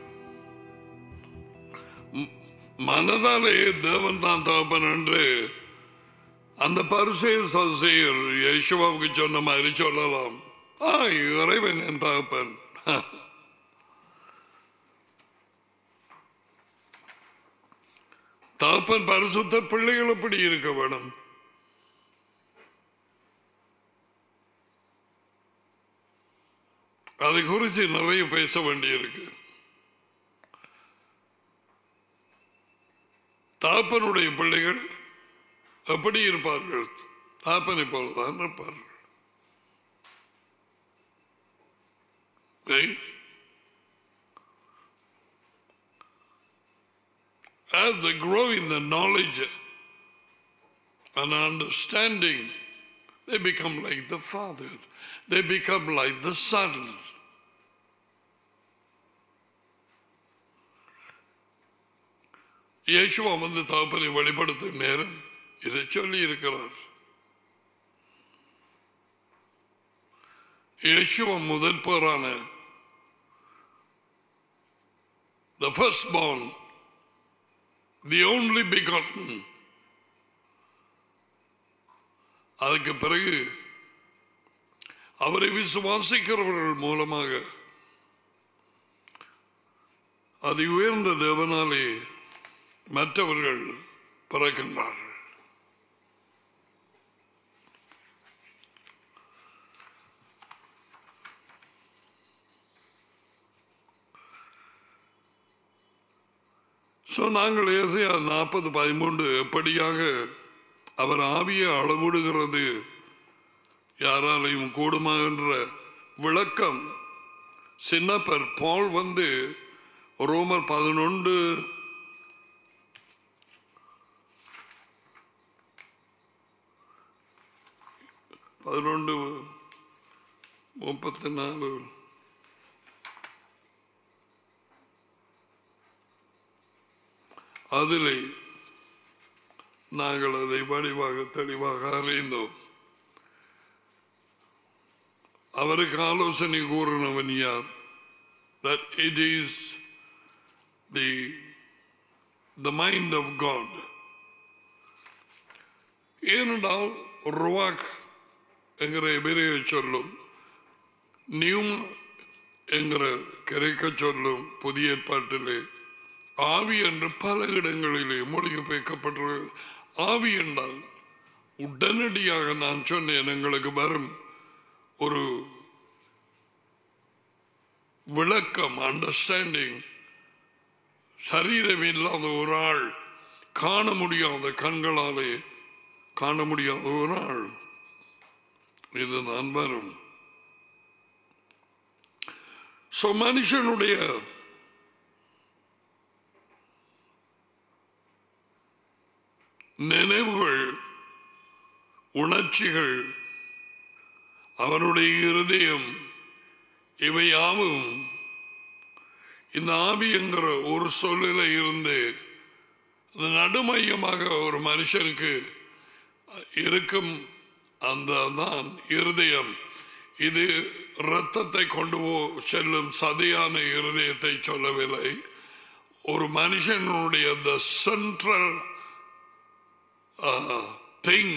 ம், மனதாலே தேவன் தான் தகப்பன் என்று அந்த பரிசெயர் சதுசெயர் யேசுவாவுக்கு சொன்ன மாதிரி சொல்லலாம் ஆ இறைவன் என் தகப்பன் தகப்பன் பரிசுத்த பிள்ளைகள் எப்படி இருக்க வேணும் அதை குறித்து நிறைய பேச வேண்டியிருக்கு தாப்பனுடைய பிள்ளைகள் எப்படி இருப்பார்கள் தாப்பனை போலதான் இருப்பார்கள் Right? As they grow in the knowledge and understanding, they become like the Father. They become like the Son. இயேசுவா வந்து தகப்பனை வெளிப்படுத்தும் நேரம் இதை சொல்லி இருக்கிறார் இயேசுவா முதல் போரான the firstborn the only begotten அதுக்கு பிறகு அவரை விசுவாசிக்கிறவர்கள் மூலமாக அது உயர்ந்த தேவனாலே மற்றவர்கள் பிறக்கின்றார்கள் ஸோ நாங்கள் ஏசையா நாற்பது பதிமூன்று எப்படியாக அவர் ஆவியை அளவிடுகிறது யாராலையும் கூடுமா என்ற விளக்கம் சின்னப்பர் பால் வந்து ரோமர் பதினொன்று பதினொன்று முப்பத்தி நாலு அதிலே நாங்கள் அதை வடிவாக தெளிவாக அறிந்தோம் அவருக்கு ஆலோசனை கூறினவன் யார் that it is the the mind of God ஏனென்றால் ருவாக் என்கிற எபிரேய சொல்லும் நியூம் என்கிற கிரைக்க சொல்லும் புதிய ஏற்பாட்டிலே ஆவி என்று பல இடங்களிலே மொழிபெயர்க்கப்பட்டுள்ளது ஆவி என்றால் உடனடியாக நான் சொன்னேன் எங்களுக்கு வரும் ஒரு விளக்கம் அண்டர்ஸ்டாண்டிங் சரீரம் இல்லாத ஒரு ஆள் காண முடியாத கண்களாலே காண முடியாத ஒரு ஆள் இதுதான் வரும் சோ மனுஷனுடைய நினைவுகள் உணர்ச்சிகள் அவனுடைய இருதயம் இவை யாவும் இந்த ஆவி என்கிற ஒரு சொல்லில இருந்து அந்த நடுமையமாக ஒரு மனுஷனுக்கு இருக்கும் அந்த தான் இருதயம் இது இரத்தத்தை கொண்டு போ- செல்லும் சதையான இருதயத்தை சொல்லவில்லை ஒரு மனுஷனுடைய த சென்ட்ரல் திங்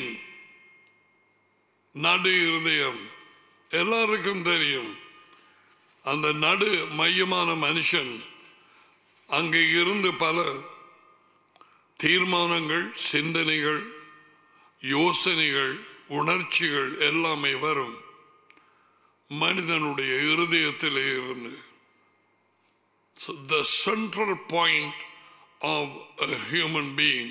நடு இருதயம் எல்லாருக்கும் தெரியும் அந்த நடு மையமான மனுஷன் அங்கே இருந்து பல தீர்மானங்கள் சிந்தனைகள் யோசனைகள் உணர்ச்சிகள் எல்லாமே வரும் மனிதனுடைய இருதயத்திலே இருந்து So the central point of a human being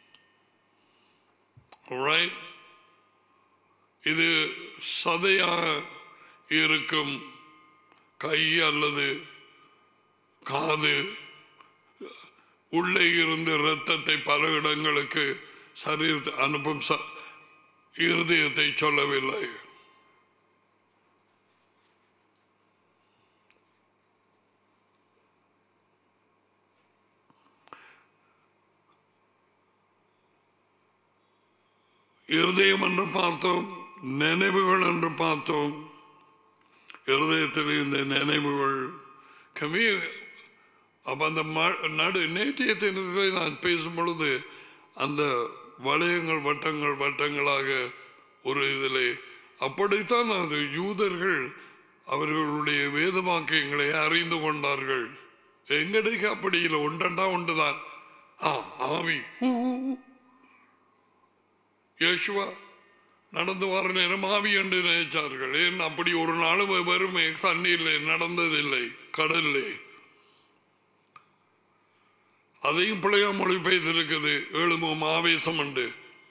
Alright? இது சதையாக இருக்கும் கை அல்லது காது உள்ளே இருந்து இரத்தத்தை பல இடங்களுக்கு சரீரத்தை அனுப்பும் ச- இருதயத்தை சொல்லவில்லை இருதயம் என்று பார்த்தோம் நினைவுகள் என்று பார்த்தோம் இருதயத்தில் இந்த நினைவுகள் கம்மி அப்ப அந்த ம- நடு நேற்றைய தினத்தில் நான் பேசும் பொழுது அந்த வளையங்கள் வட்டங்கள் வட்டங்களாக ஒரு இதிலே அப்படித்தான் அது யூதர்கள் அவர்களுடைய வேத வாக்கியங்களை அறிந்து கொண்டார்கள் எங்கடைக்கு அப்படி இல்லை ஒன்றண்டா ஒன்றுதான் ஆ ஆவி ஊ, ஊ, ஊ. இயேசுவா நடந்து வர நேரம் ஆவி என்று நினைச்சார்கள் ஏன் அப்படி ஒரு நாளும் வெறுமே தண்ணீரில் நடந்ததில்லை கடல்லே அதையும் பிள்ளையா மொழி பெய்திருக்குது எழுமும் ஆவேசம் உண்டு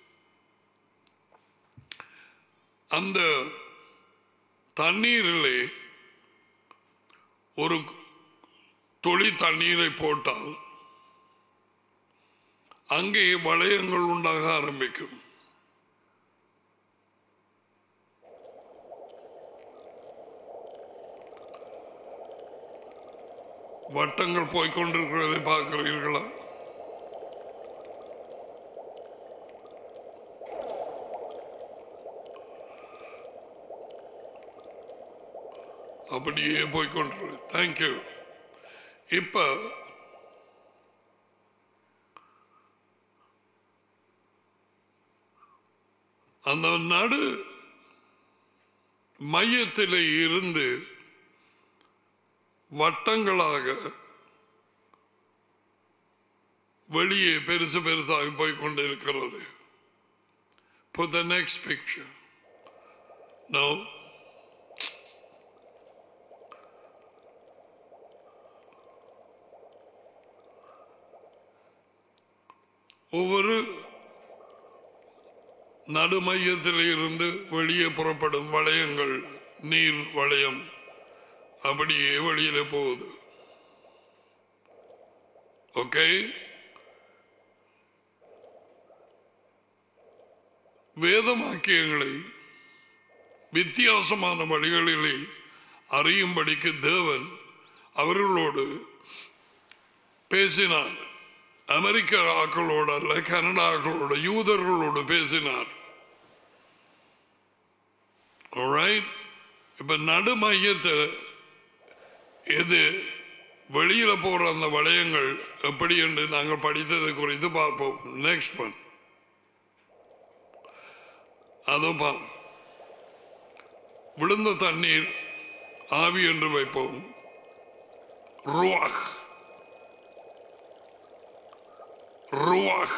அந்த தண்ணீரிலே ஒரு துளி தண்ணீரை போட்டால் அங்கே வளையங்கள் உண்டாக ஆரம்பிக்கும் வட்டங்கள் போய்கொண்டிருக்கிறதை பார்க்கிறீர்களா அப்படியே போய்கொண்டிரு தேங்க்யூ இப்ப அந்த நடு மையத்திலே இருந்து வட்டங்களாக வெளியே பெருசு பெருசாக போய் கொண்டிருக்கிறது For the next picture. No. ஒவ்வொரு நடுமையத்தில் இருந்து வெளியே புறப்படும் வளையங்கள் நீர் வளையம் அப்படியே வெளியில போகுது ஓகே வேதமாக்கியங்களை வித்தியாசமான வழிகளிலே அறியும்படிக்கு தேவன் அவர்களோடு பேசினார் அமெரிக்க ஆக்களோடு அல்ல கனடா ஆக்களோடு யூதர்களோடு பேசினார் Alright? இப்ப நடு மையத்தை எது வெளியில போற அந்த வளையங்கள் எப்படி என்று நாங்கள் படித்தது குறித்து பார்ப்போம் நெக்ஸ்ட் ஒன் அதுவும் பா விழுந்த தண்ணீர் ஆவி என்று வைப்போம் ருவாக் ருவாக்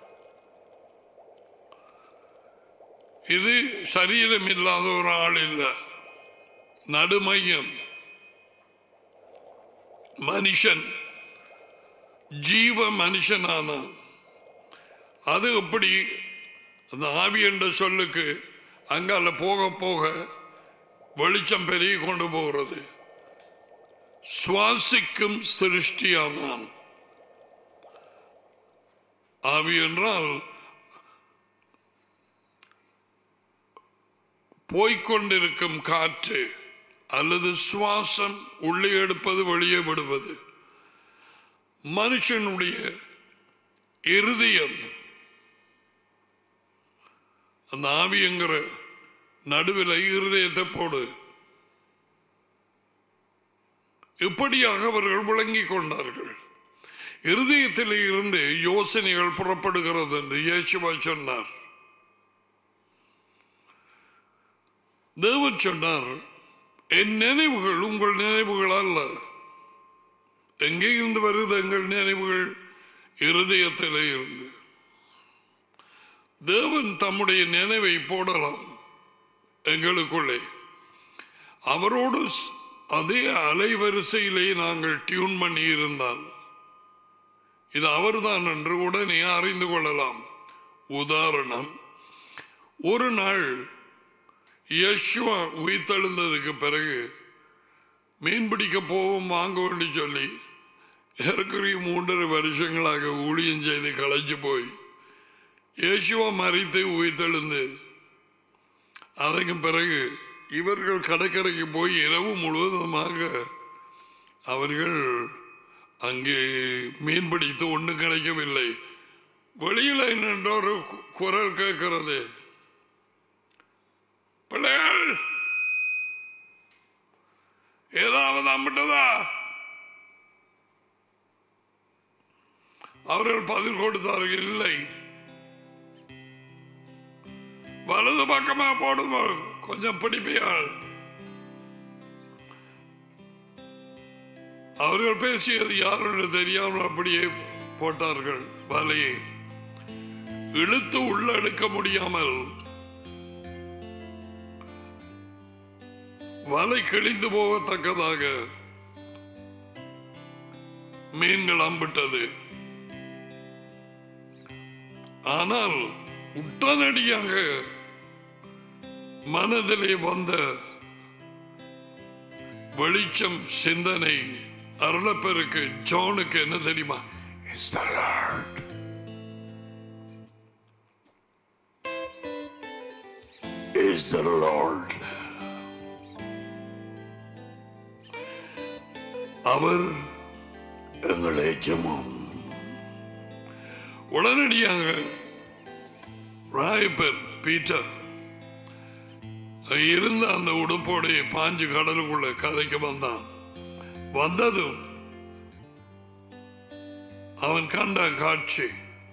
இது சரீரம் இல்லாத ஒரு ஆள் இல்லை நடுமையம் மனுஷன் ஜீவ மனுஷனானான் அது எப்படி அந்த ஆவி என்ற சொல்லுக்கு அங்கால போக போக வெளிச்சம் பெருகி கொண்டு போகிறது சுவாசிக்கும் சிருஷ்டியானான் ஆவி என்றால் போய்கொண்டிருக்கும் காற்று அல்லது சுவாசம் உள்ளே எடுப்பது வெளியே விடுவது மனுஷனுடைய இருதயம் அந்த ஆவியங்கிற நடுவில் இருதயத்தை போடு இப்படியாக அவர்கள் விளங்கிக் கொண்டார்கள் இருதயத்தில் இருந்து யோசனைகள் புறப்படுகிறது என்று இயேசுவா சொன்னார் தேவன் சொன்னார் என் நினைவுகள் உங்கள் நினைவுகள் அல்ல எங்கே இருந்து வருது எங்கள் நினைவுகள் இருதயத்திலே இருந்து தேவன் தம்முடைய நினைவை போடலாம் எங்களுக்குள்ளே அவரோடு ஸ்- அதே அலைவரிசையிலே நாங்கள் டியூன் பண்ணி இருந்தால் இது அவர்தான் என்று உடனே அறிந்து கொள்ளலாம் உதாரணம் ஒரு நாள் யஷ்வா உயிர்த்தெழுந்ததுக்கு பிறகு மீன் பிடிக்க போவோம் வாங்க வேண்டி சொல்லி ஏற்கனவே மூன்றரை வருஷங்களாக ஊழியம் செய்து களைச்சு போய் இயேசுவா மறித்து உயிர்த்தெழுந்து அதற்கு பிறகு இவர்கள் கடற்கரைக்கு போய் இரவு முழுவதுமாக அவர்கள் அங்கே மீன் பிடித்து ஒன்றும் கிடைக்கவில்லை வெளியில் என்னென்ற ஒரு கு- குரல் கேட்கிறது பிள்ளைகள் ஏதாவது அம்பிட்டதா அவர்கள் பதில் கொடுத்தார்கள் இல்லை வலது பக்கமா போடுங்க கொஞ்சம் பிடிப்பியாள் அவர்கள் பேசியது யாரோட தெரியாமல் அப்படியே போட்டார்கள் வலையை இழுத்து உள்ள எடுக்க முடியாமல் வலை கிழிந்து போகத்தக்கதாக மீன்கள் அம்பிட்டது ஆனால் உடனடியாக மனதிலே வந்த வெளிச்சம் சிந்தனை அருளப்பெருக்கு ஜோனுக்கு என்ன தெரியுமா It's the Lord. Is the Lord. அவர் எங்கள் எஜமான் உடனடியாக ராயப்பர் பீட்டர் இருந்த அந்த உடுப்போடைய பாஞ்சு கடலுக்குள்ள கரைக்கு வந்தான் வந்ததும் அவன் கண்ட காட்சி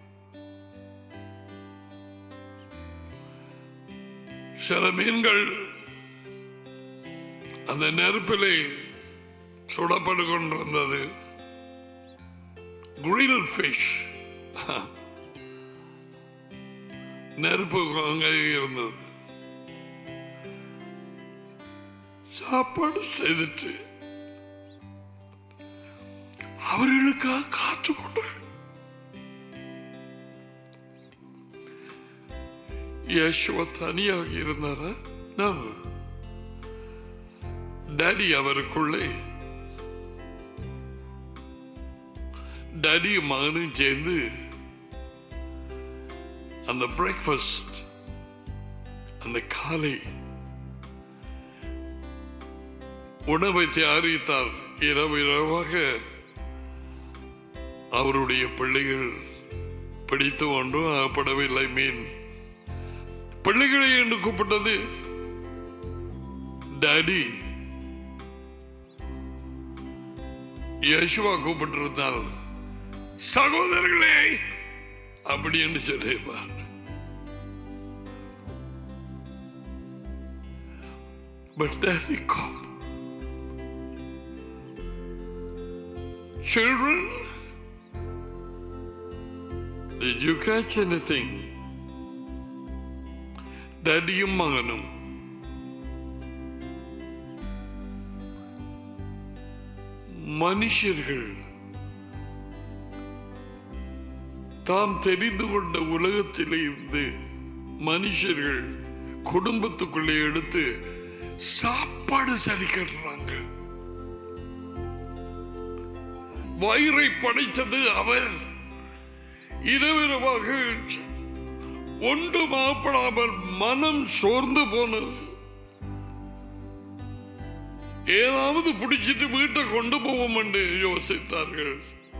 சில மீன்கள் அந்த நெருப்பிலே சுடப்பட்டு கொண்டிருந்தது கிரில் ஃபிஷ் நெருப்பு அங்கே இருந்தது சாப்பாடு செய்துட்டு அவர்களுக்காக காத்து கொண்டு யேசுவ தனியாக இருந்தாரா நான் டேடி அவருக்குள்ளே டேடியும் மகனும் சேர்ந்து அந்த பிரேக்ஃபாஸ்ட் அந்த காலை உணவை தயாரித்தார் இரவு இரவாக அவருடைய பிள்ளைகள் பிடித்து ஒன்றும் ஆகப்படவில்லை மீன் பிள்ளைகளை என்று கூப்பிட்டது டாடி யேசுவா கூப்பிட்டிருந்தால் சகோதரர்களே அப்படி என்று சொல்லியிருப்பார் But daddy called. Children, did you catch anything? ഡാഡിയും മകനും மனுஷர்கள் தாம் தெரிந்து கொண்ட உலகத்திலே இருந்து மனுஷர்கள் குடும்பத்துக்குள்ளே எடுத்து சாப்பாடு சரி கட்டுறாங்க வயிறை படைத்தது அவர் இரவிரவாக ஒன்று மாப்படாமல் மனம் சோர்ந்து போனது ஏதாவது பிடிச்சிட்டு வீட்டை கொண்டு போவோம் என்று யோசித்தார்கள்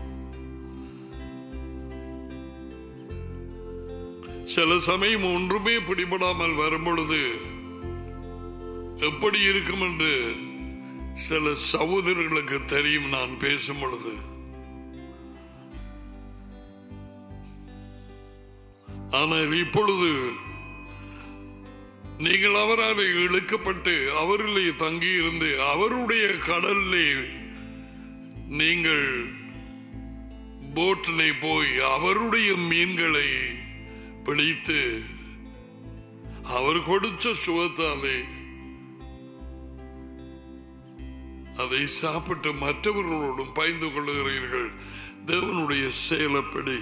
சில சமயம் ஒன்றுமே பிடிபடாமல் வரும் பொழுது எப்படி இருக்கும் என்று சில சகோதரர்களுக்கு தெரியும் நான் பேசும் பொழுது ஆனால் இப்பொழுது நீங்கள் அவரால் இழுக்கப்பட்டு அவரிலே தங்கியிருந்து அவருடைய கடலிலே நீங்கள் போட்டிலே போய் அவருடைய மீன்களை பிடித்து அவர் கொடுத்த சுகத்தாலே அதை சாப்பிட்டு மற்றவர்களோடும் பயந்து கொள்ளுகிறீர்கள் தேவனுடைய செயலப்படி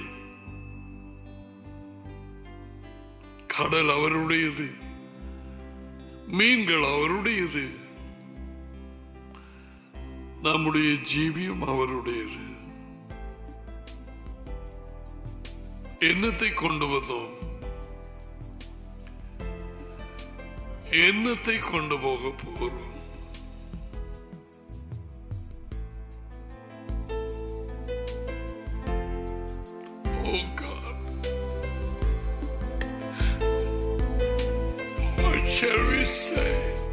கடல் அவருடையது மீன்கள் அவருடையது நம்முடைய ஜீவியம் அவருடையது என்னத்தை கொண்டு வந்தோம் என்னத்தை கொண்டு போக போகிறோம் Oh God. Oh shall we say?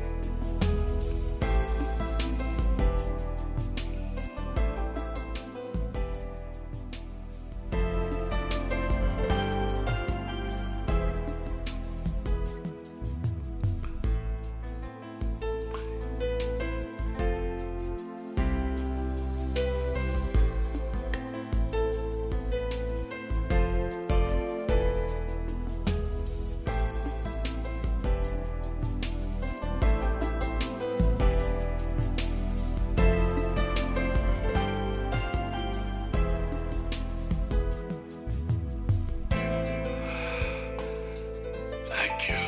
Thank you.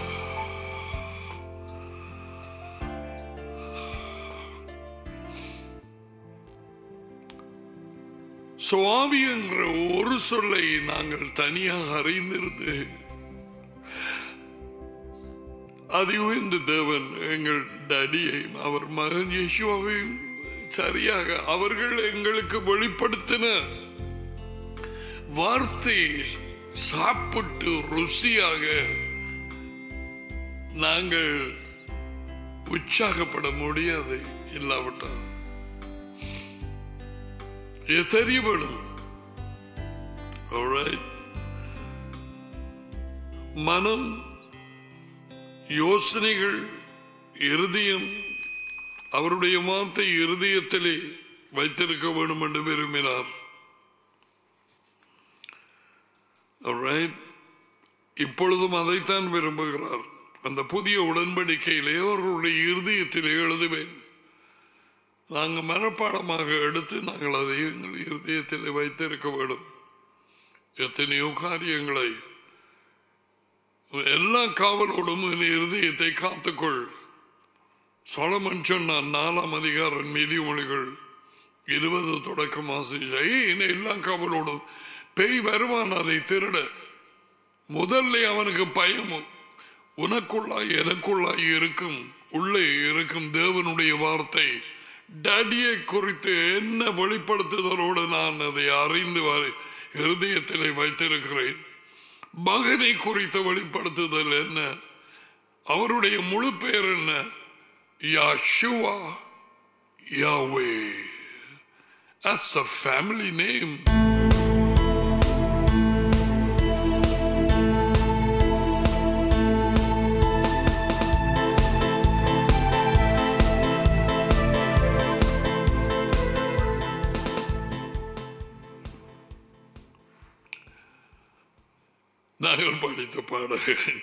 சுவாமி என்ற ஒரு சொல்லை நாங்கள் தனியாக அறிந்திருந்து அறிவுந்த தேவன் எங்கள் டடியையும் அவர் மகன் யேசுவையும் சரியாக அவர்கள் எங்களுக்கு வெளிப்படுத்தின வார்த்தை சாப்பிட்டு ருசியாக நாங்கள் உற்சாகப்பட முடியாது இல்லாவிட்டால் இது தெரியப்படும் Alright? மனம் யோசனைகள் இருதயம் அவருடைய வார்த்தை இருதயத்திலே வைத்திருக்க வேண்டும் என்று விரும்பினார் Alright? இப்பொழுதும் அதைத்தான் விரும்புகிறார் அந்த புதிய உடன்படிக்கையிலே அவர்களுடைய இருதயத்திலே எழுதுவேன் நாங்கள் மனப்பாடமாக எடுத்து நாங்கள் அதை எங்கள் இருதயத்தில் வைத்திருக்க வேண்டும் எத்தனையோ காரியங்களை எல்லா காவலோடும் என் இருதயத்தை காத்துக்கொள் சொலமன் சொன்னான் நாலாம் அதிகாரம் நீதிமொழிகள் இருபது தொடக்கம் ஆசிரியை எல்லா காவலோடும் பேய் வருவான் அதை திருட முதல்ல அவனுக்கு பயமும் உனக்குள்ளாய் எனக்குள்ளாய் இருக்கும் உள்ளே இருக்கும் தேவனுடைய வார்த்தை டடியை குறித்து என்ன வெளிப்படுத்துதலோடு நான் அதை அறிந்து வரை இருதயத்திலே வைத்திருக்கிறேன் மகனை குறித்த வெளிப்படுத்துதல் என்ன அவருடைய முழு பெயர் என்ன Yeshua Yahweh That's a family name. நாங்கள் படித்த பாடல்கள்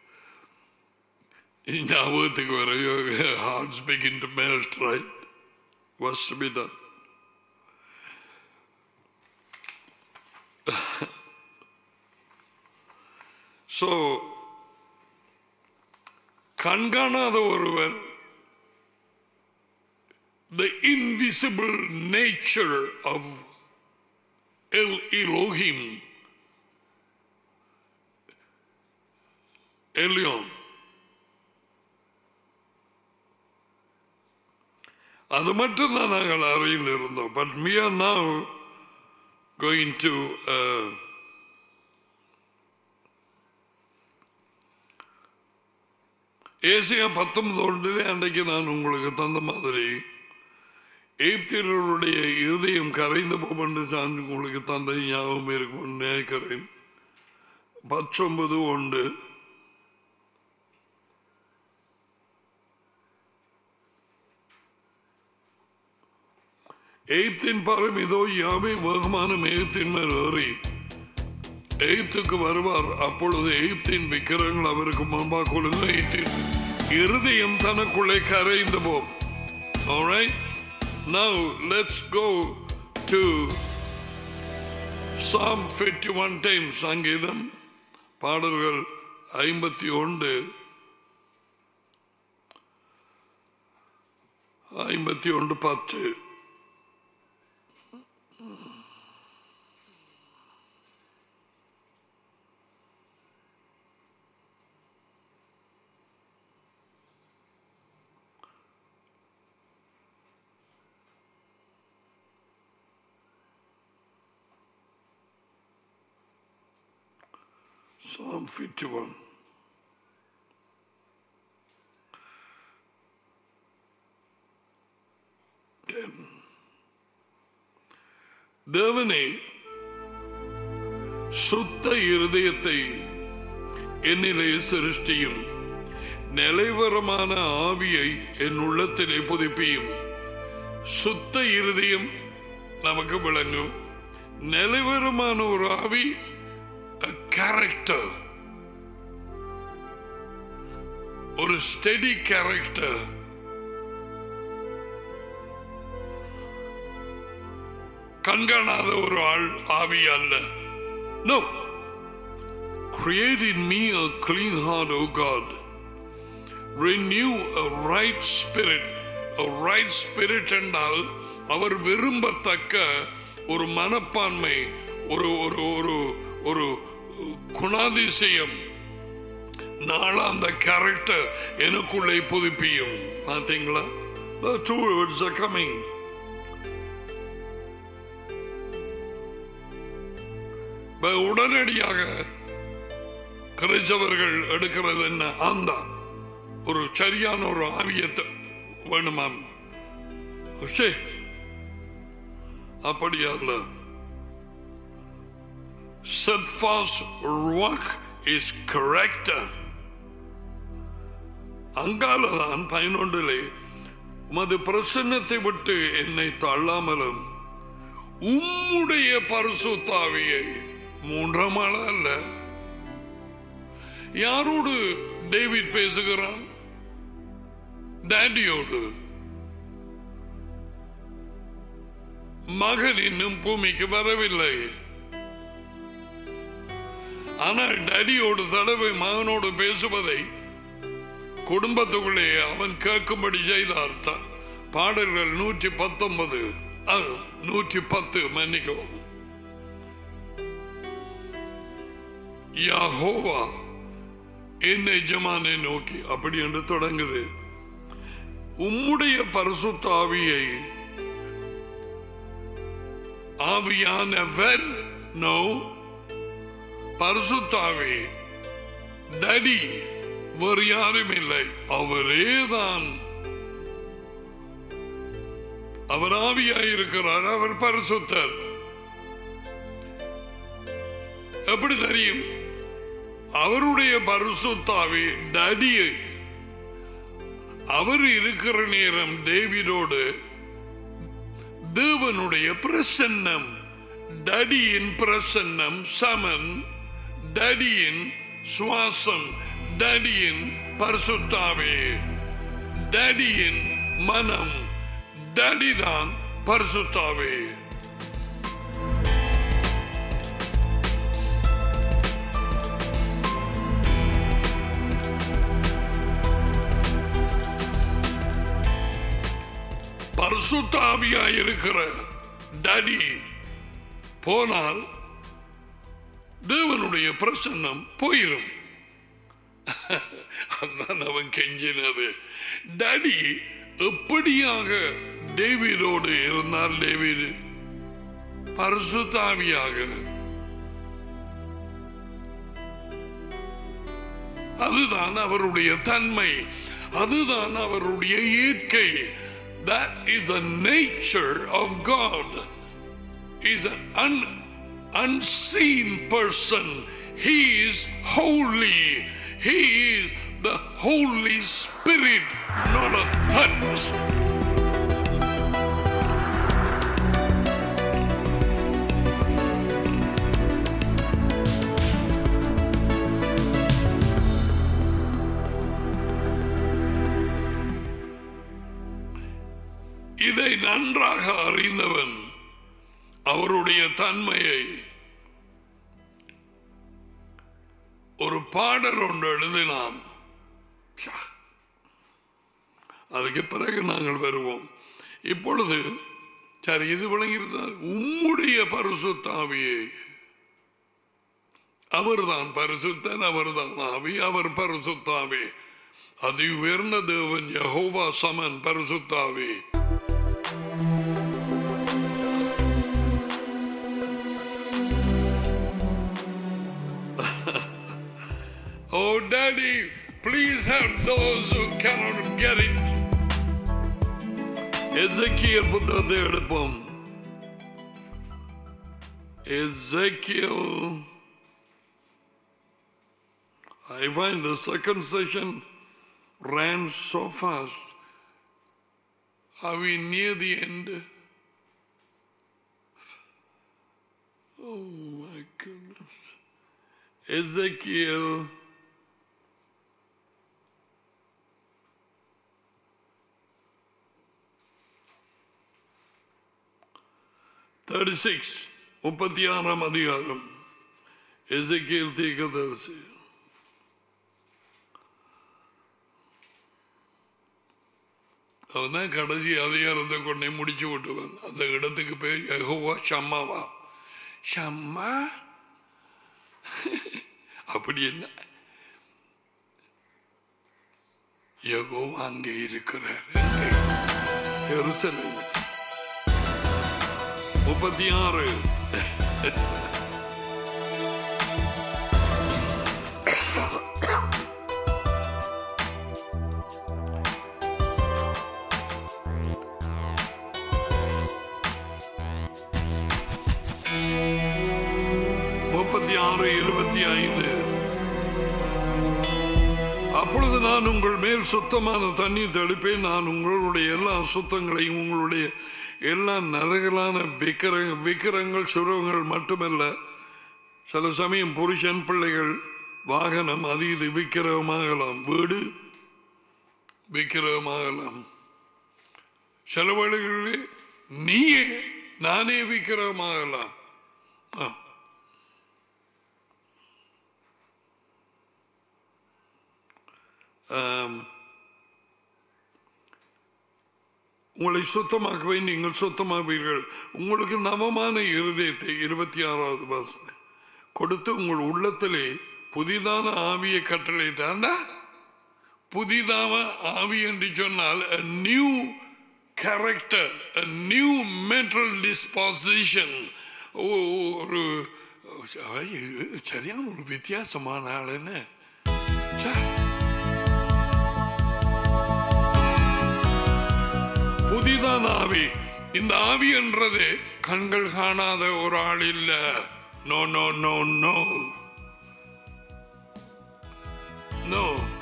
ஞாபகத்துக்கு வர hearts begin to melt right was to be done so கண்காணாத ஒருவர் the invisible nature of El Elohim Elyon அது மட்டும்தான் நாங்கள் அறிந்திருந்தோம் but we are now going to uh, Isaiah பத்தொன்பது ஒன்றிலே அன்றைக்கு நான் உங்களுக்கு தந்த மாதிரி எய்ப்தியர்களுடைய இருதயம் கரைந்து போம் என்று சான்று உங்களுக்கு தந்த ஞாபகம் இருக்கும் நினைக்கிறேன் பத்தொன்பது ஒன்று எய்ப்தின் பரம் இதோ யாவை வேகமான மேகத்தின் மேல் ஏறி எய்ப்துக்கு வருவார் அப்பொழுது எய்ப்தின் விக்கிரங்கள் அவருக்கு முன்பாக கொள்ளுங்க எய்ப்தின் இருதயம் தனக்குள்ளே கரைந்து போம் Alright? Now let's go to Psalm 51 times சங்கீதம் பாடல்கள் ஐம்பத்தி ஒன்று ஐம்பத்தி ஒன்று பத்து Psalm 51. தேவனே சுத்த இருதயத்தை என்னிலே சிருஷ்டியும் நிலைவரமான ஆவியை என் உள்ளத்திலே புதுப்பியும் சுத்த இருதயம் நமக்கு விளங்கும் நிலைவரமான ஒரு ஆவி கேரக்டர் ஒரு ஸ்டெடி கேரக்டர் கண்காணாத ஒரு ஆள் ஆவி அல்ல no Create in me a clean heart, O God. Renew a right spirit. A right spirit என்றால் அவர் விரும்பத்தக்க ஒரு மனப்பான்மை ஒரு ஒரு ஒரு ஒரு குணாதிசயம் நாளா அந்த கேரக்டர் எனக்குள்ளே புதுப்பியும் பார்த்தீங்களா The two words are coming. இப்ப உடனடியாக கிரைச்சவர்கள் எடுக்கிறது என்ன அந்த ஒரு சரியான ஒரு ஆவியத்தை வேணுமாம் சே, அப்படி அல்ல steadfast rock is corrector அங்காலதான் பதினொன்றிலே உமது பிரசன்னத்தை விட்டு என்னை தள்ளாமலும் உம்முடைய பரிசுத்தாவியை மூன்றாம் ஆள அல்ல யாரோடு டேவிட் பேசுகிறான் டேடியோடு மகன் இன்னும் பூமிக்கு வரவில்லை ஆனால் டேடியோடு தடவை மகனோடு பேசுவதை குடும்பத்துக்குள்ளே அவன் கேட்கும்படி செய்தார் த- பாடல்கள் நூற்றி பத்தொன்பது நூற்றி பத்து மன்னிக்கவும் யஹோவா என் எஜமானை நோக்கி அப்படி என்று தொடங்குது உம்முடைய பரிசுத்த ஆவியை ஆவியானவர் நோ பரிசுத்தாவி தடி வேறு யாரும் இல்லை அவரேதான் அவர் ஆவியாயிருக்கிறார் அவர் பரிசுத்தர் எப்படி தெரியும் அவருடைய பரிசுத்தாவி டடியை அவர் இருக்கிற நேரம் டேவிடோடு தேவனுடைய பிரசன்னம் டடியின் பிரசன்னம் சமன் டடியின் சுவாசம் டடியின் பரிசுத்தாவே டடியின் மனம் டடிதான் பரிசுத்தாவே பரிசுத்தாவியாயிருக்கிற டடி போனால் தேவனுடைய பிரசன்னம் போயிரும் அதான் அவன் கெஞ்சினது டடி எப்படியாக டேவிடோடு இருந்தார் டேவிட் பரிசுத்தாவியாக அதுதான் அவருடைய தன்மை அதுதான் அவருடைய இயற்கை that is the nature of God is an un- unseen person he is holy he is the holy spirit not a third person இதை நன்றாக அறிந்தவன் அவருடைய தன்மையை ஒரு பாடல் ஒன்று எழுதினான் ச்சா. அதுக்கு பிறகு நாங்கள் வருவோம் இப்பொழுது சரி இது விளங்கியிருந்தால் உம்முடைய பரிசுத்தாவியை அவர்தான் பரிசுத்தன் அவர்தான் ஆவி அவர் பரிசுத்தாவி அதி உயர்ந்த தேவன் யஹோவா சமன் பரிசுத்தாவி Oh, Daddy, please help those who cannot get it. Ezekiel புத்தகத்தை எடுப்போம் Ezekiel. I find the second session ran so fast. Are we near the end? Oh my goodness. Ezekiel. Thirty six முப்பத்தி ஆறாம் அதிகாரம் எசைக்கியல் தீர்க்கதரிசி அவன் தான் கடைசி அதிகாரத்தை கொண்டே முடிச்சு விட்டுவன் அந்த இடத்துக்கு பேர் யெகோவா ஷம்மாவா ஷம்மா அப்படி என்ன யெகோவா அங்கே இருக்கிறார் எங்கே? எருசலேம் முப்பத்தி ஆறு முப்பத்தி ஆறு இருபத்தி ஐந்து அப்பொழுது நான் உங்கள் மேல் சுத்தமான தண்ணீர் தெளிப்பேன் நான் உங்களுடைய எல்லா சுத்தங்களையும் உங்களுடைய எல்லா நரகலான விக்கிர விக்கிரங்கள் சுரங்கள் மட்டுமல்ல சில சமயம் புருஷன் பிள்ளைகள் வாகனம் அது இது விக்கிரகமாகலாம் வீடு விக்கிரகமாகலாம் சில வேளைகளில் நீயே நானே விக்கிரகமாகலாம் ஆ. ஆம். உங்களை சுத்தமாக்கவே நீங்கள் சுத்தமாவீர்கள் உங்களுக்கு நவமான இருதயத்தை இருபத்தி ஆறாவது வாசனை கொடுத்து உங்கள் உள்ளத்திலே புதிதான ஆவியை கட்டளையிட்டாண்டா புதிதான ஆவி என்று சொன்னால் a new character a new mental disposition ஒரு சரியான ஒரு வித்தியாசமான ஆள் என்ன ச்சே. புதிதான ஆவி இந்த ஆவி என்றது கண்கள் காணாத ஒரு ஆள் இல்ல no no no no no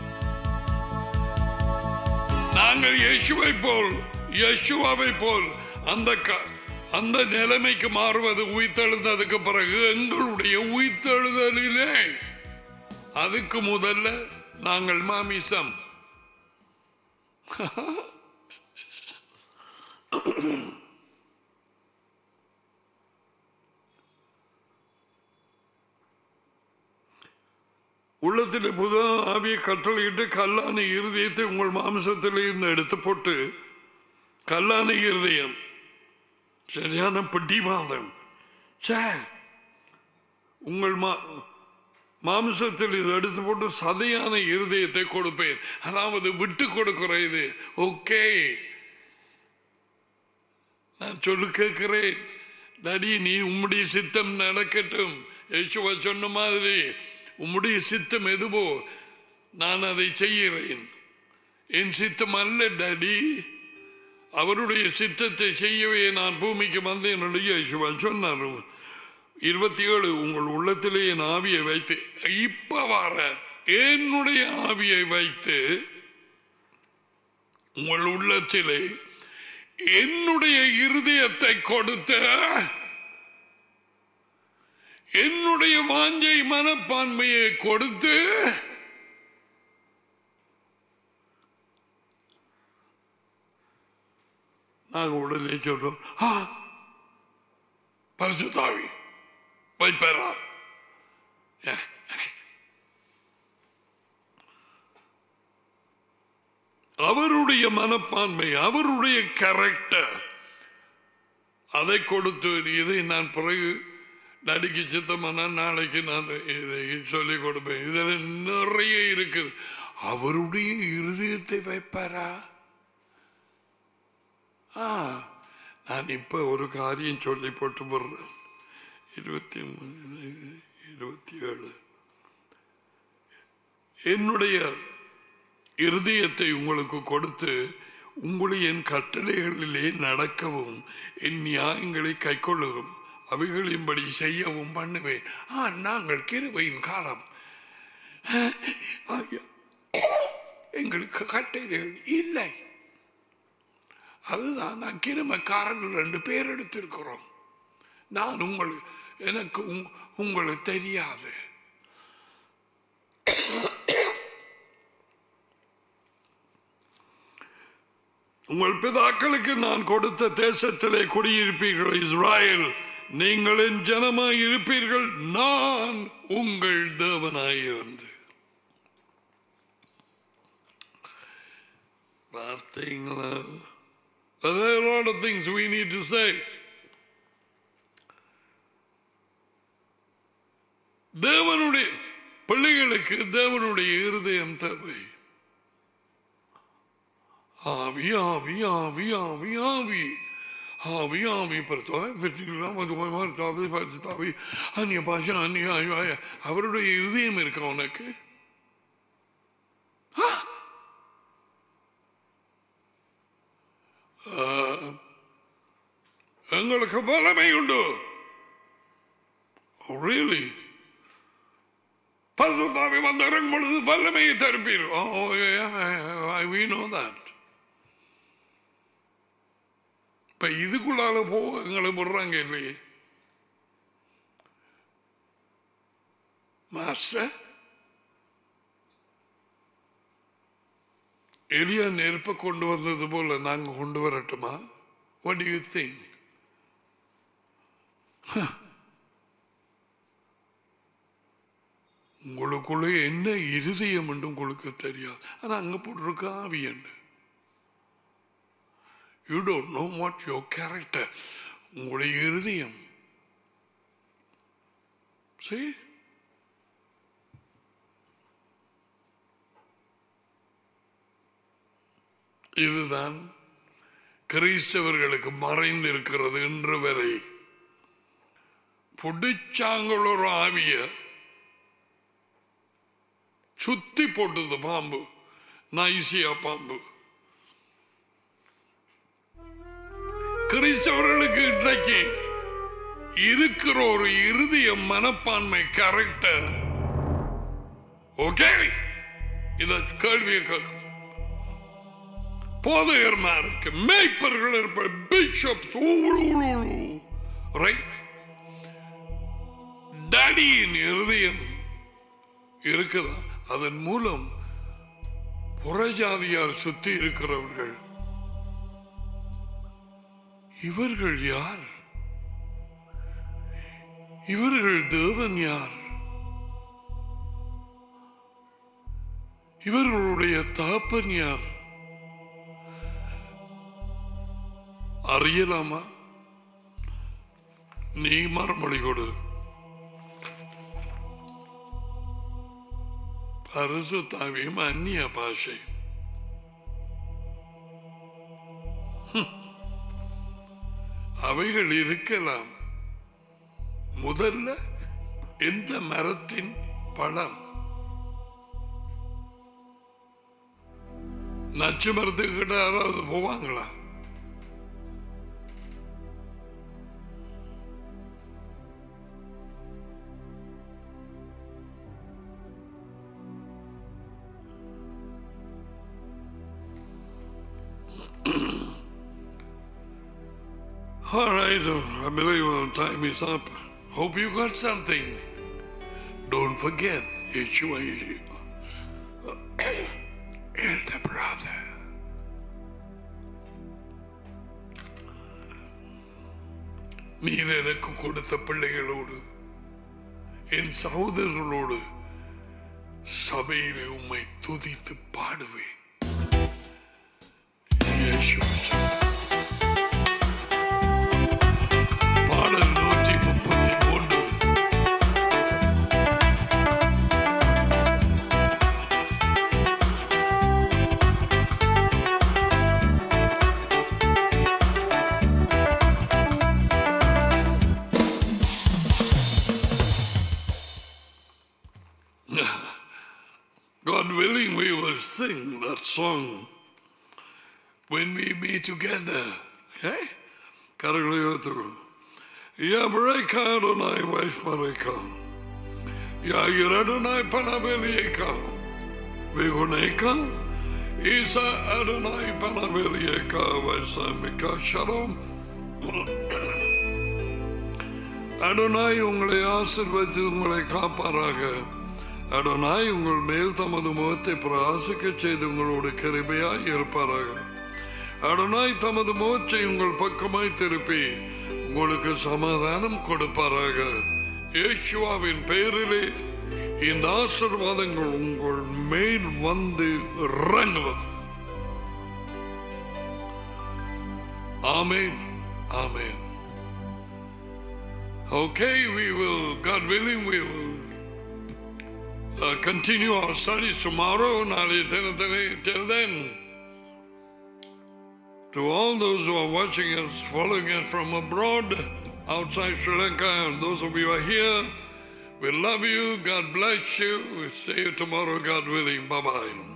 நாங்கள் இயேசுவை போல் இயேசுவாவை போல் அந்த க- அந்த நிலைமைக்கு மாறுவது உயிர்த்தெழுந்ததுக்கு பிறகு எங்களுடைய உயிர்த்தெழுதலிலே அதுக்கு முதல்ல நாங்கள் மாமிசம் உள்ளத்தில் புதான ஆவியை கட்டளையிட்டு கல்லான இருதயத்தை உங்கள் மாம்சத்தில் இருந்து எடுத்து போட்டு கல்லான இருதயம் சரியான பிடிவாதம் ச்சே. உங்கள் மா மாம்சத்தில் இது எடுத்து போட்டு சதையான இருதயத்தை கொடுப்பேன் அதாவது விட்டு கொடுக்கிற இது ஓகே நான் சொல்லு கேட்கிறேன் நடி நீ உம்முடைய சித்தம் நடக்கட்டும் யேசுவா சொன்ன மாதிரி உம்முடைய சித்தம் எதுவோ நான் அதை செய்கிறேன் என் சித்தம் அல்ல டாடி அவருடைய சித்தத்தை செய்யவே நான் பூமிக்கு வந்தேன் என்று யேசுவா சொன்னார் இருபத்தி ஏழு உங்கள் உள்ளத்திலே என் ஆவியை வைத்து இப்ப வர என்னுடைய ஆவியை வைத்து உங்கள் உள்ளத்திலே என்னுடைய இருதயத்தை கொடுத்து என்னுடைய வாஞ்சை மனப்பான்மையை கொடுத்து நாங்க உடனே சொல்றோம் "ஆ, பரிசுத்தாவி வைப்பேரா அவருடைய மனப்பான்மை அவருடைய கேரக்டர் அதை கொடுத்து இதை நான் பிறகு நடிக்கு சித்தமான நாளைக்கு நான் இதை சொல்லிக் கொடுப்பேன் இதில் நிறைய இருக்குது அவருடைய இருதயத்தை வைப்பாரா ஆ நான் இப்ப ஒரு காரியம் சொல்லி போட்டு போடுறேன் இருபத்தி மூணு, இருபத்தி ஏழு என்னுடைய இருதயத்தை உங்களுக்கு கொடுத்து உங்களை என் கட்டளைகளிலே நடக்கவும் என் நியாயங்களை கைக்கொள்ளவும் அவைகளின்படி செய்யவும் பண்ணுவேன் ஆ நாங்கள் கிருபையின் காலம் ஆ, எங்களுக்கு கட்டளைகள் இல்லை அதுதான் நான் கிருமக்காரர்கள் ரெண்டு பேர் எடுத்திருக்கிறோம் நான் உங்களுக்கு எனக்கு உங்- உங்களுக்கு தெரியாது உங்கள் பிதாக்களுக்கு நான் கொடுத்த தேசத்திலே குடியிருப்பீர்கள் இஸ்ராயல் நீங்கள் என் ஜனமாய் இருப்பீர்கள் நான் உங்கள் தேவனாயிருந்து பார்த்தீங்களா There are a lot of things we need to say. தேவனுடைய பிள்ளைகளுக்கு தேவனுடைய இருதயம் தேவை ஆவி ஆவி ஆவி ஆவி ஆவி ஆவி ஆவி பரித்தாவி பரிசுத்தம் மதுவாய் மறுத்தாவி பரிசுத்தாவி அந்நிய பாஷா அந்நிய ஆய்வாய அவருடைய இருதயம் இருக்க உனக்கு ஆ! ஆ, எங்களுக்கு வல்லமை உண்டு ரியலி பரிசுத்தாவி வந்து இறங்கும் பொழுது வல்லமையை தருப்பீர் Oh, yeah, I- we know that. இப்ப இதுக்குள்ளால போ எங்களை விடுறாங்க இல்லையே மாஸ்டர் எளிய நெருப்ப கொண்டு வந்தது போல நாங்க கொண்டு வரட்டுமா வாட் யூ திங்க் உங்களுக்குள்ள என்ன இருதயம் என்று உங்களுக்கு தெரியாது ஆனா அங்க போட்டிருக்க ஆவி என்ன you don't know what your character உங்களுடைய இருதயம் See? இதுதான் கிறிஸ்தவர்களுக்கு மறைந்திருக்கிறது இன்று வரை புடிச்சாங்கள் ஒரு ஆவிய சுத்தி போட்டது பாம்பு நைசியா பாம்பு கிறிஸ்தவர்களுக்கு இன்றைக்கு இருக்கிற ஒரு இறுதிய மனப்பான்மை கரெக்ட ஓகே இத கேள்வியை கேட்கும் போதையர்மாருக்கு மேய்ப்பர்கள் இருப்ப பிஷப் ரைட் டேடியின் இருதயம் இருக்குதா அதன் மூலம் புறஜாதியார் சுத்தி இருக்கிறவர்கள் இவர்கள் யார் இவர்கள் தேவன் யார் இவர்களுடைய தகப்பன் யார் அறியலாமா நீ மறுமொழி கொடு பரிசுத்தாவியும் அந்நிய பாஷை ஹம். அவைகள் இருக்கலாம் முதல்ல எந்த மரத்தின் பழம் நச்சு மரத்துக்கு கிட்ட யாராவது போவாங்களா All right, I believe our time is up. Hope you got something. Don't forget, Yeshua, Yeshua. Elder brother. நீர் எனக்கு கொடுத்த பிள்ளைகளோடு என் சகோதரர்களோடு சபையிலே உம்மை துதித்து பாடுவேன் இயேசுவே. பாடல் நூற்றி முப்பத்தி மூன்று God willing, we will sing that song when we meet together. Okay? கரங்களை உயர்த்துவோம். Yabreka Adonai Vaishmareka. Yair Adonai Panavelieka. Vihuneka. Isa Adonai Panavelieka Vaisamika Shalom. Adonai உங்களை ஆசிர்வதித்து உங்களை காப்பாராக அடனாய் உங்கள் மேல் தமது முகத்தை பிரகாசிக்க செய்து உங்களோடு கிருபையாய் இருப்பாராக அடனாய் தமது முகத்தை உங்கள் பக்கமாய் திருப்பி உங்களுக்கு சமாதானம் கொடுப்பாராக இயேசுவாவின் பெயரிலே இந்த ஆசிர்வாதங்கள் உங்கள் மேல் வந்து இறங்குவது ஆமேன் ஆமேன் Okay, we will, God willing, we will uh, continue our studies tomorrow. நாளை தினத்திலே till then. To all those who are watching us, following us from abroad, outside Sri Lanka, and those of you who are here, we love you. God bless you. We'll see you tomorrow, God willing. Bye bye.